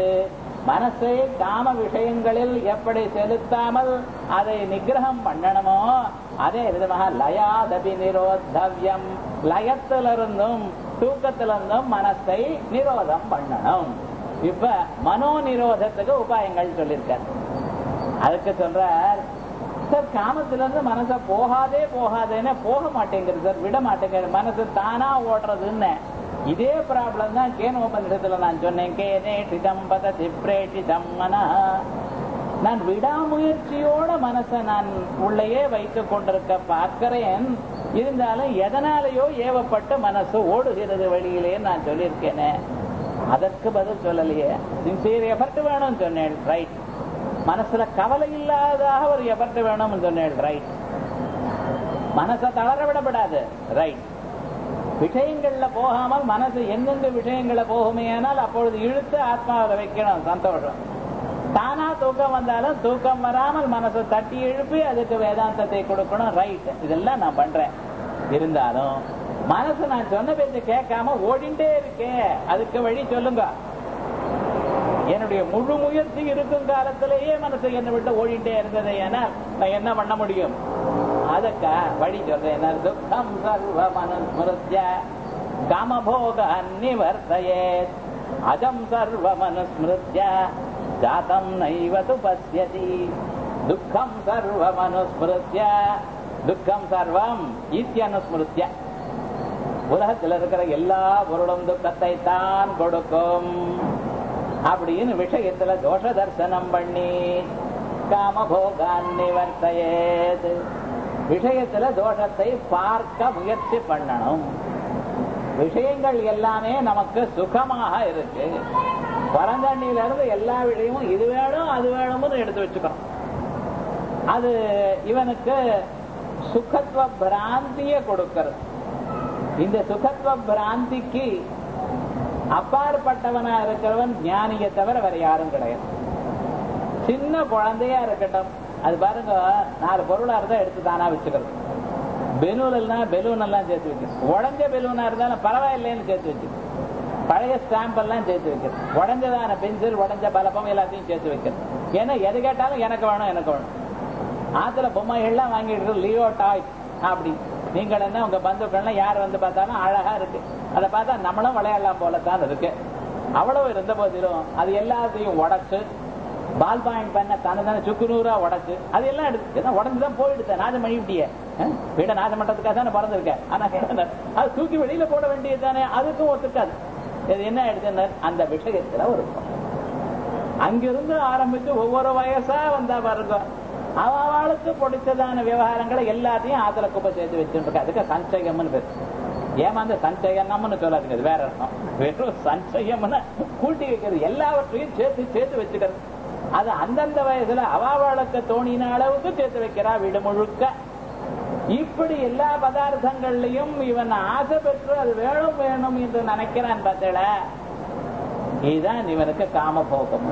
மனசை காம விஷயங்களில் எப்படி செலுத்தாமல் அதை நிகிரகம் பண்ணணுமோ அதே விதமாக லயாதபி நிரோதவ்யம் லயத்திலிருந்தும் தூக்கத்திலிருந்தும் மனசை நிரோதம் பண்ணணும் இப்ப மனோ நிரோதத்துக்கு உபாயங்கள் சொல்லியிருக்காரு அதுக்கு சொல்றார் சார் காமத்துல இருந்து மனச போகாதே போகாதேன்னு போக மாட்டேங்குது சார் விட மாட்டேங்குது மனசு தானா ஓடுறதுன்னு இதே ப்ராப்ளம் தான் கேனோபனிடத்துல நான் சொன்னேன் கேனே சிதம்பத சிப்ரேஷிதம் மனஹ நான் விடாமுயற்சியோட மனசை நான் உள்ளேயே வைத்துக் கொண்டிருக்க பார்க்கிறேன் இருந்தாலும் எதனாலேயோ ஏவப்பட்ட மனசு ஓடுகிறது வெளியிலே நான் சொல்லியிருக்கேனே அதற்கு பதில் சொல்லலையே சின்சியர் எஃபர்ட் வேணும்னு சொன்னேன் ரைட் மனசுல கவலை இல்லாதாக ஒரு எஃபர்ட் வேணும்னு சொன்னேன் ரைட் மனசை தளர விடப்படாது ரைட் விஷயங்கள்ல போகாமல் மனசு எங்கெங்க விஷயங்களை போகுமே ஆனால் அப்பொழுது இழுத்து ஆத்மாவில் வைக்கணும் சந்தோஷம் தானா தூக்கம் வந்தாலும் தூக்கம் வராமல் மனசை தட்டி எழுப்பி அதுக்கு வேதாந்தத்தை கொடுக்கணும் ரைட் இதெல்லாம் நான் பண்றேன் இருந்தாலும் மனசு நான் சொன்ன பேச்சு கேட்காம ஓடிண்டே இருக்கேன் அதுக்கு வழி சொல்லுங்க என்னுடைய முழு முயற்சி இருக்கும் காலத்திலேயே மனசு என்னை விட்டு ஓடிண்டே இருந்தது ஏன்னா நான் என்ன பண்ண முடியும் அதுக்க வழி சொல்றேன் துக்கம் சர்வ மனுஸ்மிருத்ய காமபோக நிவர்த்தயே அஜம் சர்வ மனுஸ்மிருத்ய ஜாதம் நைவது பசியதி துக்கம் சர்வ மனுஸ்மிருத்ய துக்கம் சர்வம் இத்தியனுஸ்மிருத்ய உலகத்தில் இருக்கிற எல்லா பொருளும் துக்கத்தை தான் கொடுக்கும் அப்படின்னு விஷயத்துல தோஷ தரிசனம் பண்ணி காமபோகான் நிவர்த்தையேது விஷயத்துல தோஷத்தை பார்க்க முயற்சி பண்ணணும் விஷயங்கள் எல்லாமே நமக்கு சுகமாக இருக்கு பரந்தண்ணியில இருந்து எல்லா விஷயமும் இது வேணும் அது வேணும்னு எடுத்து வச்சுக்கணும் அது இவனுக்கு சுகத்துவ பிராந்திய கொடுக்கிறது இந்த சுகத்துவ பிராந்திக்கு அப்பாற்பட்டவனா இருக்கிறவன் ஞானியை தவிர வேற யாரும் கிடையாது சின்ன குழந்தையா இருக்கட்டும் அது பாருங்க நாலு பொருளா இருந்தா எடுத்து தானா வச்சுக்கிறது பெலூன் எல்லாம் பெலூன் எல்லாம் சேர்த்து வைக்கிறது உடஞ்ச பெலூனா இருந்தாலும் பரவாயில்லைன்னு சேர்த்து வச்சுக்கிறது பழைய ஸ்டாம்ப் எல்லாம் சேர்த்து வைக்கிறது உடஞ்சதான பென்சில் உடஞ்ச பலப்பம் எல்லாத்தையும் சேர்த்து வைக்கிறது ஏன்னா எது கேட்டாலும் எனக்கு வேணும் எனக்கு வேணும் ஆத்துல பொம்மைகள்லாம் வாங்கிட்டு லியோ டாய் அப்படி நீங்கள் என்ன உங்க பந்துக்கள்லாம் யார் வந்து பார்த்தாலும் அழகா இருக்கு அதை பார்த்தா நம்மளும் விளையாடலாம் போலத்தான் இருக்கு அவ்வளவு இருந்த போதிலும் அது எல்லாத்தையும் உடைச்சு பால் பாயிண்ட் பண்ண தானே தானே சுக்குநூறா உடைச்சு அது எல்லாம் எடுத்து ஏன்னா உடஞ்சுதான் போயிடுது நாசம் பண்ணிவிட்டியே வீட நாசம் பண்றதுக்காக தானே பிறந்திருக்க ஆனா அது தூக்கி வெளியில போட வேண்டியது தானே அதுக்கும் ஒத்துக்காது இது என்ன எடுத்து அந்த விஷயத்துல ஒரு அங்கிருந்து ஆரம்பிச்சு ஒவ்வொரு வயசா வந்தா பாருங்க அவளுக்கு பிடிச்சதான விவகாரங்களை எல்லாத்தையும் ஆத்துல குப்பை சேர்த்து வச்சுட்டு அதுக்கு சஞ்சயம்னு பேர் ஏமாந்த சஞ்சயம்னு சொல்லாதுங்க அது வேற அர்த்தம் வெறும் சஞ்சயம்னு கூட்டி வைக்கிறது எல்லாவற்றையும் சேர்த்து சேர்த்து வச்சுக்கிறது அது அந்தந்த வயசுல அவாவாளுக்கு தோணின அளவுக்கு சேர்த்து வைக்கிறா வீடு முழுக்க இப்படி எல்லா பதார்த்தங்கள்லயும் இவன் ஆசை பெற்று அது வேணும் வேணும் என்று நினைக்கிறான் பார்த்தல இதுதான் இவனுக்கு காமபோகம்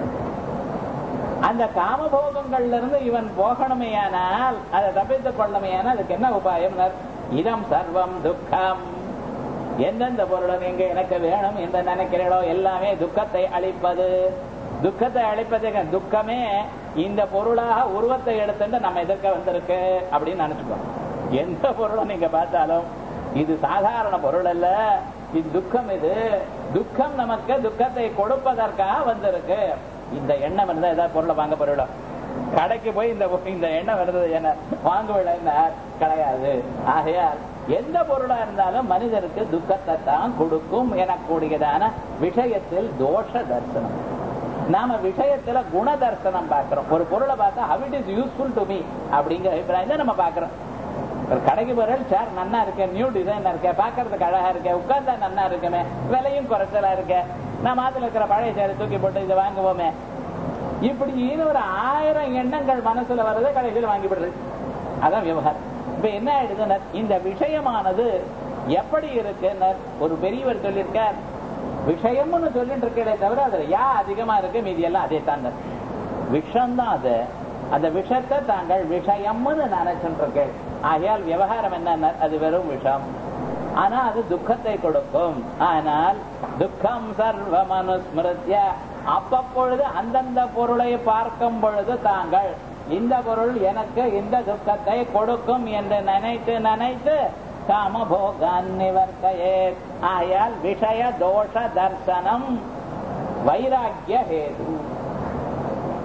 அந்த காமபோகங்கள்ல இருந்து இவன் போகணுமேயானால் அதை தப்பித்துக் கொள்ளமையானால் அதுக்கு என்ன உபாயம் இதம் சர்வம் துக்கம் எந்தெந்த பொருளும் நீங்க எனக்கு வேணும் என்று நினைக்கிறீர்களோ எல்லாமே துக்கத்தை அளிப்பது துக்கத்தை அளிப்பது துக்கமே இந்த பொருளாக உருவத்தை எடுத்துட்டு நம்ம எதிர்க்க வந்திருக்கு அப்படின்னு நினைச்சுக்கோம் எந்த பொருளும் நீங்க பார்த்தாலும் இது சாதாரண பொருள் அல்ல இது துக்கம் இது துக்கம் நமக்கு துக்கத்தை கொடுப்பதற்காக வந்திருக்கு இந்த எண்ணம் இருந்தா ஏதாவது பொருளை வாங்க போறோம் கடைக்கு போய் இந்த இந்த எண்ணம் வருது என்ன வாங்குவிட என்ன கிடையாது ஆகையால் எந்த பொருளா இருந்தாலும் மனிதருக்கு துக்கத்தை தான் கொடுக்கும் எனக்கூடியதான விஷயத்தில் தோஷ தரிசனம் நாம விஷயத்துல குண தரிசனம் பார்க்கிறோம் ஒரு பொருளை பார்த்தா how it is useful to me அப்படிங்கிற அபிப்பிராயம் தான் நம்ம பாக்குறோம் ஒரு கடைக்கு போறேன் சேர் நன்னா இருக்கேன் நியூ டிசைன் இருக்கேன் பாக்குறதுக்கு அழகா இருக்கேன் உட்கார்ந்தா நன்னா இருக்குமே விலையும் குறைச்சலா இருக்கேன் நான் மாத்துல இருக்கிற பழைய சேரை தூக்கி போட்டு இதை வாங்குவோமே இப்படின்னு ஒரு ஆயிரம் எண்ணங்கள் மனசுல வர்றதை கடைசியில் வாங்கிவிடுறது அதான் விவகாரம் இப்ப என்ன ஆயிடுதுன்னா இந்த விஷயமானது எப்படி இருக்குன்னு ஒரு பெரியவர் சொல்லியிருக்கார் விஷயம்னு சொல்லிட்டு இருக்கே தவிர அதுல யா அதிகமா இருக்கு மீதி எல்லாம் அதே தான் விஷம்தான் அது அந்த விஷத்தை தாங்கள் விஷயம்னு நினைச்சுட்டு இருக்கேன் ஆகையால் விவகாரம் என்ன அது வெறும் விஷம் ஆனா அது துக்கத்தை கொடுக்கும் ஆனால் துக்கம் சர்வ மனுஸ்மிருத்திய அப்பப்பொழுது அந்தந்த பொருளை பார்க்கும் பொழுது தாங்கள் இந்த பொருள் எனக்கு இந்த துக்கத்தை கொடுக்கும் என்று நினைத்து நினைத்து காமபோகான் நிவர்த்தையே ஆயால் விஷய தோஷ தர்சனம் வைராக்கிய ஹேது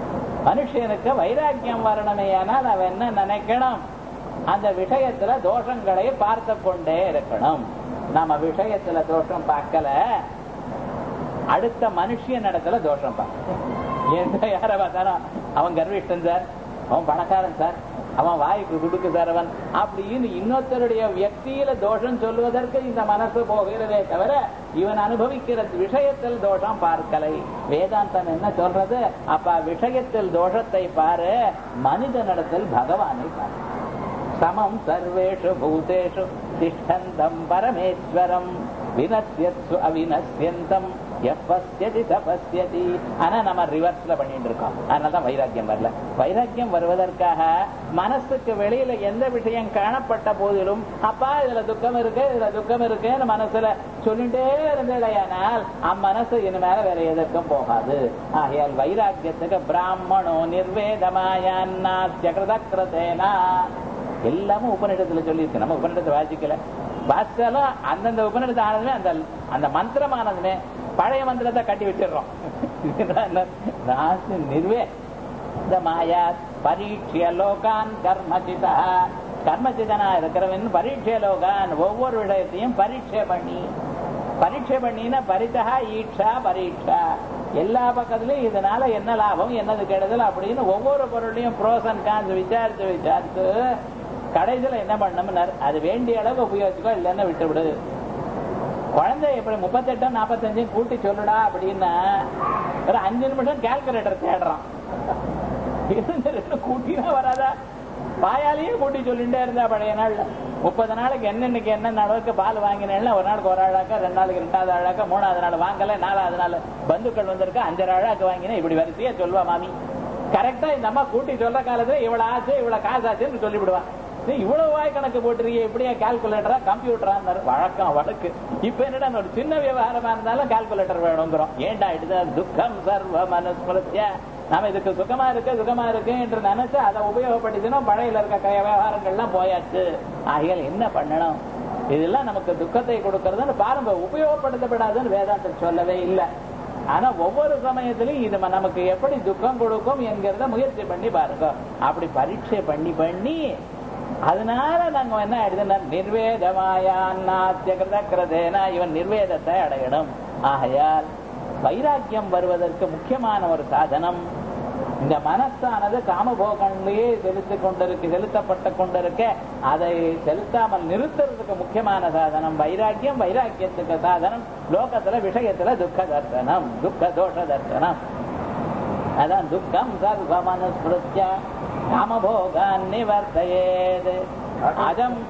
மனுஷனுக்கு வைராக்கியம் வரணுமே ஆனால் அவன் என்ன நினைக்கணும் அந்த விஷயத்துல தோஷங்களை பார்த்து கொண்டே இருக்கணும் நம்ம விஷயத்துல தோஷம் பார்க்கல அடுத்த மனுஷன் இடத்துல தோஷம் பார்க்க எந்த யார பார்த்தாலும் அவன் கர்விஷ்டன் சார் அவன் பணக்காரன் சார் அவன் வாய்க்கு குடுக்கு சார் அவன் அப்படின்னு இன்னொருத்தருடைய வியக்தியில தோஷம் சொல்வதற்கு இந்த மனசு போகிறதே தவிர இவன் அனுபவிக்கிற விஷயத்தில் தோஷம் பார்க்கலை வேதாந்தம் என்ன சொல்றது அப்ப விஷயத்தில் தோஷத்தை பாரு மனிதனிடத்தில் பகவானை பாரு சமம் சர்வேஷு பூதேஷு திஷ்டந்தம் பரமேஸ்வரம் வினசியத்சு அவினசியந்தம் எப்பஸ்யதி தபஸ்யதி ஆனா நம்ம ரிவர்ஸ்ல பண்ணிட்டு இருக்கோம் அதனாலதான் வைராக்கியம் வரல வைராக்கியம் வருவதற்காக மனசுக்கு வெளியில எந்த விஷயம் காணப்பட்ட போதிலும் அப்பா இதுல துக்கம் இருக்கு இதுல துக்கம் இருக்குன்னு மனசுல சொல்லிட்டே இருந்தேடையானால் அம்மனசு இனிமேல வேற எதற்கும் போகாது ஆகையால் வைராக்கியத்துக்கு பிராமணோ நிர்வேதமாயான்னாஸ்ய கிருதக்ரதேனா எல்லாமும் உபநிடத்துல சொல்லியிருக்கு நம்ம உபநிடத்தை வாசிக்கல வாசிச்சாலும் அந்தந்த உபநிடத்தை ஆனதுமே அந்த அந்த மந்திரமானதுமே பழைய மந்திரத்தை கட்டி வச்சிடுறோம் நிர்வே இந்த மாயா பரீட்சிய லோகான் கர்மசிதா கர்மசிதனா இருக்கிறவன் பரீட்சை லோகான் ஒவ்வொரு விஷயத்தையும் பரீட்சை பண்ணி பரீட்சை பண்ணின பரிதா ஈட்சா பரீட்சா எல்லா பக்கத்துலயும் இதனால என்ன லாபம் என்னது கெடுதல் அப்படின்னு ஒவ்வொரு பொருளையும் ப்ரோசன் கான்ஸ் விசாரிச்சு விசாரிச்சு கடைசியில என்ன பண்ணணும்னார் அது வேண்டிய அளவு உபயோகிச்சுக்கோ இல்லைன்னு விட்டு விடு குழந்தை எப்படி முப்பத்தெட்டு நாற்பத்தஞ்சு கூட்டி சொல்லுடா அப்படின்னா ஒரு அஞ்சு நிமிஷம் கால்குலேட்டர் தேடுறான் கூட்டினா வராதா பாயாலேயே கூட்டி சொல்லிட்டே இருந்தா பழைய நாள்ல முப்பது நாளைக்கு என்னன்னைக்கு என்ன அளவுக்கு பால் வாங்கினேன்னா ஒரு நாளுக்கு ஒரு ஆளாக்கா ரெண்டு நாளுக்கு ரெண்டாவது ஆளாக்கா மூணாவது நாள் வாங்கல நாலாவது நாள் பந்துக்கள் வந்திருக்கா அஞ்சரை ஆளாக்கு வாங்கினேன் இப்படி வரிசையா சொல்லுவா மாமி கரெக்டா இந்த அம்மா கூட்டி சொல்ற காலத்துல இவ்வளவு ஆச்சு இவ்வளவு காசு ஆச்சுன்னு சொல்லிவிடுவா இவ்வளவு வாய் கணக்கு போட்டிருக்கீங்க இப்படியா கால்குலேட்டரா கம்ப்யூட்டரா வழக்கம் வழக்கு இப்ப என்னடா ஒரு சின்ன விவகாரமா இருந்தாலும் கால்குலேட்டர் வேணுங்கிறோம் ஏண்டா இதுதான் துக்கம் சர்வ மனுஸ்மிருத்தியா நாம இதுக்கு சுகமா இருக்கு சுகமா இருக்கு என்று நினைச்சு அதை உபயோகப்படுத்தினோம் பழையில இருக்க விவகாரங்கள்லாம் போயாச்சு ஆகியால் என்ன பண்ணணும் இதெல்லாம் நமக்கு துக்கத்தை கொடுக்கறதுன்னு பாருங்க உபயோகப்படுத்தப்படாதுன்னு வேதாந்தம் சொல்லவே இல்லை ஆனா ஒவ்வொரு சமயத்திலும் இது நமக்கு எப்படி துக்கம் கொடுக்கும் என்கிறத முயற்சி பண்ணி பாருங்க அப்படி பரீட்சை பண்ணி பண்ணி அதனால நாங்க என்ன ஆயிடுதுன்னா நிர்வேதமாயாத்தியகிருதேனா இவன் நிர்வேதத்தை அடையணும் ஆகையால் வைராக்கியம் வருவதற்கு முக்கியமான ஒரு சாதனம் இந்த மனசானது காமபோகங்களிலேயே செலுத்தி கொண்டிருக்கு செலுத்தப்பட்டு கொண்டிருக்க அதை செலுத்தாமல் நிறுத்துறதுக்கு முக்கியமான சாதனம் வைராக்கியம் வைராக்கியத்துக்கு சாதனம் லோகத்துல விஷயத்துல துக்க தர்சனம் துக்க தோஷ தர்சனம் அதான் துக்கம் சர்வமனுஸ்மிருத்திய காமபோகான் நிவர்த்தையேது அஜம்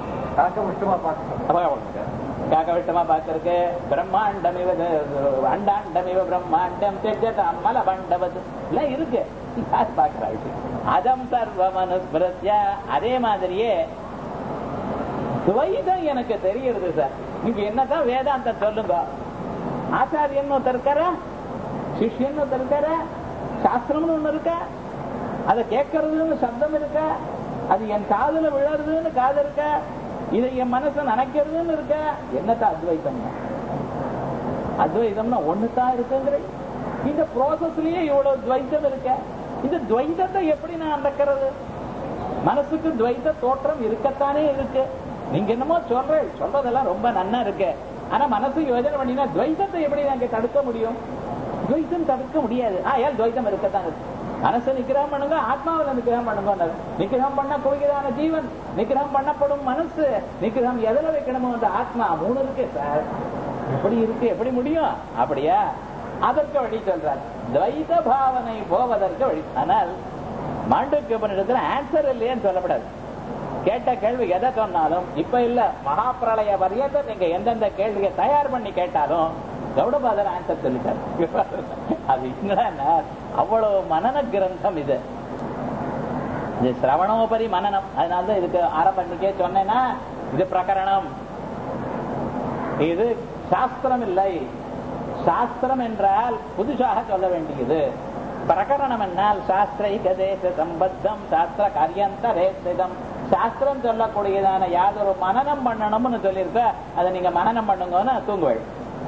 காக்கவிட்டமா பார்க்கறதுக்கு பிரம்மாண்டம் இவ அண்டாண்டம் இவ பிரம்மாண்டம் தெஜத அம்மல பண்டவது எல்லாம் இருக்கு யார் பார்க்கிறா அதம் சர்வ மனுஸ்மிருத்திய அதே மாதிரியே துவைதம் எனக்கு தெரியுது சார் நீங்க என்னதான் வேதாந்தம் சொல்லுங்க ஆச்சாரியன் ஒருத்தர் இருக்காரா சிஷ்யன் ஒருத்தர் இருக்காரா சாஸ்திரம்னு ஒண்ணு இருக்கா அதை கேட்கறதுன்னு சப்தம் இருக்கா அது என் காதுல விழறதுன்னு காது இருக்கா இதை என் மனசு நினைக்கிறதுன்னு இருக்க என்னத்தான் அத்வைத்தம் அத்வைதம்னா ஒண்ணுதான் இருக்குங்கிற இந்த ப்ராசஸ்லயே இவ்வளவு துவைத்தம் இருக்க இந்த துவைத்தத்தை எப்படி நான் அடக்கிறது மனசுக்கு துவைத்த தோற்றம் இருக்கத்தானே இருக்கு நீங்க என்னமோ சொல்ற சொல்றதெல்லாம் ரொம்ப நன்னா இருக்கு ஆனா மனசு யோஜனை பண்ணினா துவைத்தத்தை எப்படி நாங்க தடுக்க முடியும் துவைத்தம் தடுக்க முடியாது ஆ ஏன் துவைத்தம் இருக்கத்தான் இருக்கு மனசை நிக்கிரகம் பண்ணுங்க ஆத்மாவில நிக்கிரகம் பண்ணுங்க நிக்கிரகம் பண்ண போகிறதான ஜீவன் நிக்கிரகம் பண்ணப்படும் மனசு நிக்கிரகம் எதுல வைக்கணுமோ அந்த ஆத்மா மூணு இருக்கு சார் எப்படி இருக்கு எப்படி முடியும் அப்படியா அதற்கு வழி சொல்றார் துவைத பாவனை போவதற்கு வழி ஆனால் மாண்டுக்கு உபநிடத்துல ஆன்சர் இல்லையேன்னு சொல்லப்படாது கேட்ட கேள்வி எதை சொன்னாலும் இப்ப இல்ல மகாபிரளய வரியத்தை நீங்க எந்தெந்த கேள்வியை தயார் பண்ணி கேட்டாலும் கௌடபாதர் ஆன்சர் சொல்லிட்டார் அது என்னன்னா அவ்வளவு மனன கிரந்தம் இது இது சிரவணோபரி மனநம் அதனாலதான் இதுக்கு ஆரம்பிக்கே சொன்னேன்னா இது பிரகரணம் இது சாஸ்திரம் இல்லை சாஸ்திரம் என்றால் புதுசாக சொல்ல வேண்டியது பிரகரணம் என்னால் சாஸ்திரைக தேச சம்பத்தம் சாஸ்திர காரியந்தரேசிதம் சாஸ்திரம் சொல்லக்கூடியதான யாதொரு மனநம் பண்ணணும்னு சொல்லியிருக்க அதை நீங்க மனநம் பண்ணுங்கன்னு தூங்குவேள்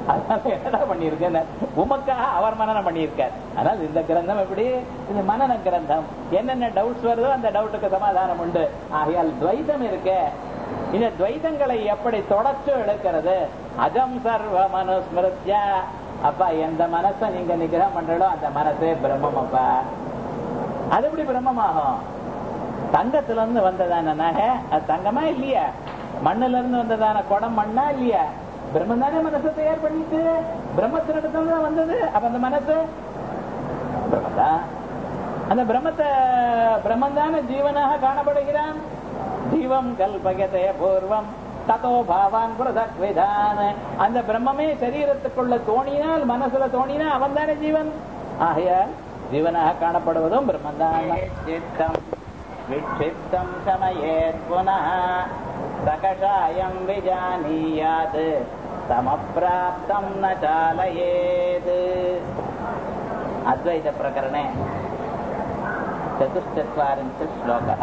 அதனால என்னடா பண்ணியிருக்கேன் உமக்காக அவர் மனநம் பண்ணியிருக்கார் அதனால இந்த கிரந்தம் எப்படி இது மனன கிரந்தம் என்னென்ன டவுட்ஸ் வருதோ அந்த டவுட்டுக்கு சமாதானம் உண்டு ஆகையால் துவைதம் இருக்க இந்த துவைதங்களை எப்படி தொடர்ச்சி எடுக்கிறது அஜம் சர்வ மனுஸ்மிருத்யா அப்பா எந்த மனசை நீங்க நிகிரகம் பண்றோ அந்த மனசே பிரம்மம் அப்பா அது எப்படி பிரம்மமாகும் தங்கத்துல இருந்து வந்ததான நகை அது தங்கமா இல்லையா மண்ணுல இருந்து வந்ததான குடம் மண்ணா இல்லையா பிரம்மம் தானே மனசை தயார் பண்ணிட்டு பிரம்மத்தினிடத்துல தான் வந்தது அப்ப அந்த மனசு பிரம்மதான் அந்த பிரம்மத்தை பிரம்மன் தானே ஜீவனாக காணப்படுகிறான் ஜீவம் கல்பகதே பூர்வம் ததோ பாவான் பிரதக் விதான் அந்த பிரம்மமே சரீரத்துக்குள்ள தோணினால் மனசுல தோணினா அவன் தானே ஜீவன் ஆகையால் ஜீவனாக காணப்படுவதும் பிரம்மந்தான் சித்தம் விட்சிப்தம் சமயேத் புனः சகஷாயம் விஜானீயாத் சமப்பிராப்தம் ந சாலயேத் அத்வைத பிரகரணே चतुश्चत्वारिंशत् श्लोकः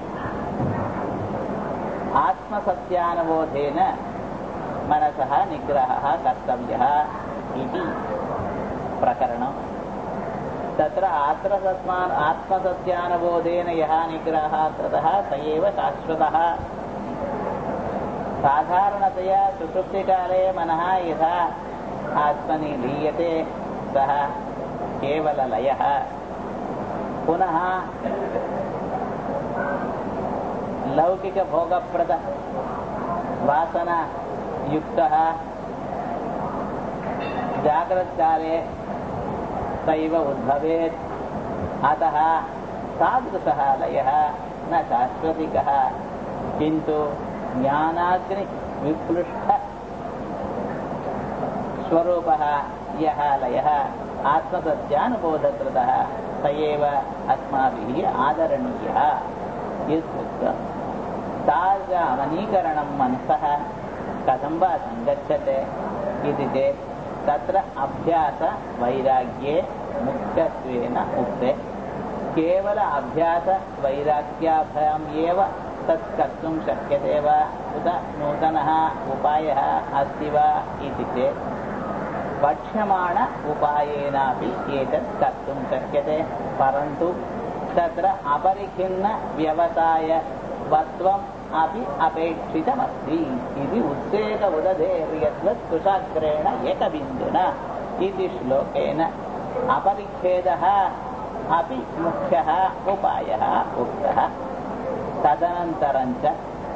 आत्मसत्यानुबोधेन मनसः निग्रहः कर्तव्यः इति प्रकरणम् तत्र आत्मसत्मान् आत्मसत्यानुबोधेन यः निग्रहः कृतः स एव शाश्वतः साधारणतया सुषुप्तिकाले मनः यथा आत्मनि लीयते सः केवललयः पुनः लौकिकभोगप्रद वासनायुक्तः जाग्रत्काले सैव उद्भवेत् अतः तादृशः लयः न शाश्वतिकः किन्तु ज्ञानाग्निविप्लुष्ट स्वरूपः यः लयः आत्मसत्यानुबोधकृतः स एव अस्माभिः आदरणीयः इत्युक्तम् तादृशमनीकरणं मनसः कथं वा सङ्गच्छते इति चेत् तत्र अभ्यासवैराग्ये मुख्यत्वेन उक्ते केवल अभ्यासवैराग्याभ्याम् एव तत् कर्तुं शक्यते वा उत नूतनः उपायः अस्ति वा इति चेत् वक्ष्यमाण उपायेनापि एतत् कर्तुं शक्यते परन्तु तत्र अपरिखिन्नव्यवसायवत्वम् अपि अपेक्षितमस्ति इति उद्वेग उदधेर्यद्वत् कुशाग्रेण एकबिन्दुना इति श्लोकेन अपरिच्छेदः अपि मुख्यः उपायः उक्तः तदनन्तरं च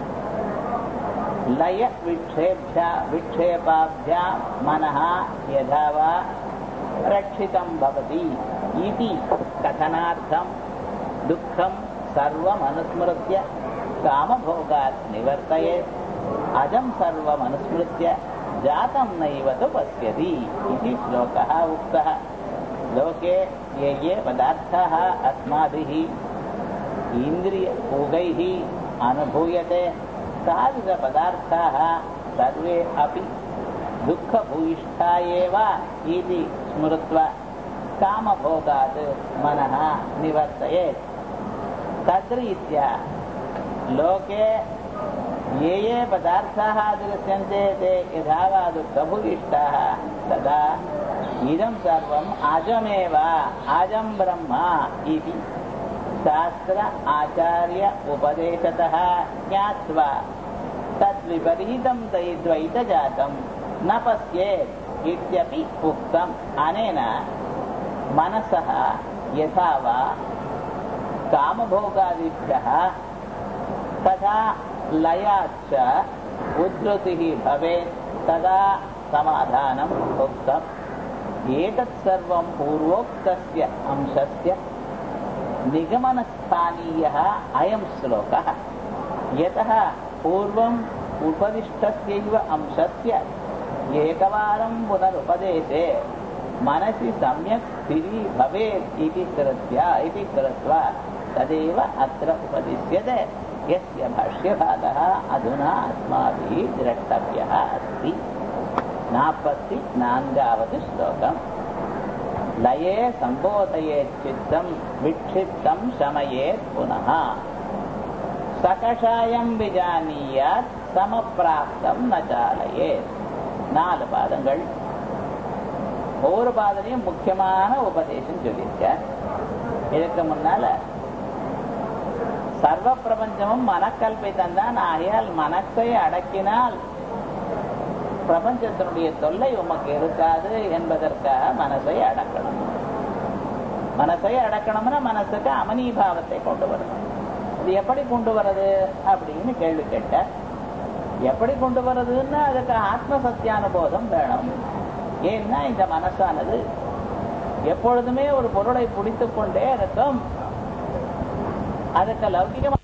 लयविक्षेभ्या विक्षेपाभ्यां मनः यथा वा रक्षितं भवति इति कथनार्थं दुःखं सर्वमनुस्मृत्य कामभोगात् निवर्तयेत् अजं सर्वमनुस्मृत्य जातं नैव तु पश्यति इति श्लोकः उक्तः लोके ये ये पदार्थाः अस्माभिः इन्द्रियभोगैः अनुभूयते तादृशपदार्थाः सर्वे अपि दुःखभूयिष्ठा एव इति स्मृत्वा कामभोगात् मनः निवर्तयेत् तद्रीत्या लोके ये ये पदार्थाः दृश्यन्ते ते यथा वा दुःखभूयिष्ठाः तदा इदं सर्वम् अजमेव अजं ब्रह्म इति शास्त्र आचार्य उपदेशतः ज्ञात्वा तद्विपरीतं तैद्वैतजातं न पश्येत् इत्यपि उक्तम् अनेन मनसः यथा वा कामभोगादिभ्यः तथा लयाच्च उद्धृतिः भवेत् तदा समाधानम् उक्तम् एतत् सर्वं पूर्वोक्तस्य अंशस्य निगमनस्थानीयः अयं श्लोकः यतः पूर्वम् उपदिष्टस्यैव अंशस्य एकवारं पुनरुपदेशे मनसि सम्यक् स्थितिः भवेत् इति कृत्वा इति कृत्वा तदेव अत्र उपदिश्यते यस्य भाष्यभागः अधुना अस्माभिः द्रष्टव्यः अस्ति नापत्ति नान्गावत् श्लोकम् लये सम्बोधयेत् चित्तं विक्षिप्तं शमयेत् पुनः सकषायं विजानीयात् समप्राप्तं न चालयेत् நாலு பாதங்கள் ஒவ்வொரு பாதனையும் முக்கியமான உபதேசம் சொல்லியிருக்க இதுக்கு முன்னால சர்வ பிரபஞ்சமும் மனக்கல்பித்தம் தான் ஆகையால் மனத்தை அடக்கினால் பிரபஞ்சத்தினுடைய தொல்லை உமக்கு இருக்காது என்பதற்காக மனசை அடக்கணும் மனசை அடக்கணும்னா மனசுக்கு அமனீபாவத்தை கொண்டு வரணும் இது எப்படி கொண்டு வர்றது அப்படின்னு கேள்வி கேட்ட எப்படி கொண்டு வர்றதுன்னா அதுக்கு ஆத்ம சத்தியானுபோதம் வேணும் ஏன்னா இந்த மனசானது எப்பொழுதுமே ஒரு பொருளை பிடித்துக் கொண்டே இருக்கும் அதுக்கு லௌகிகமாக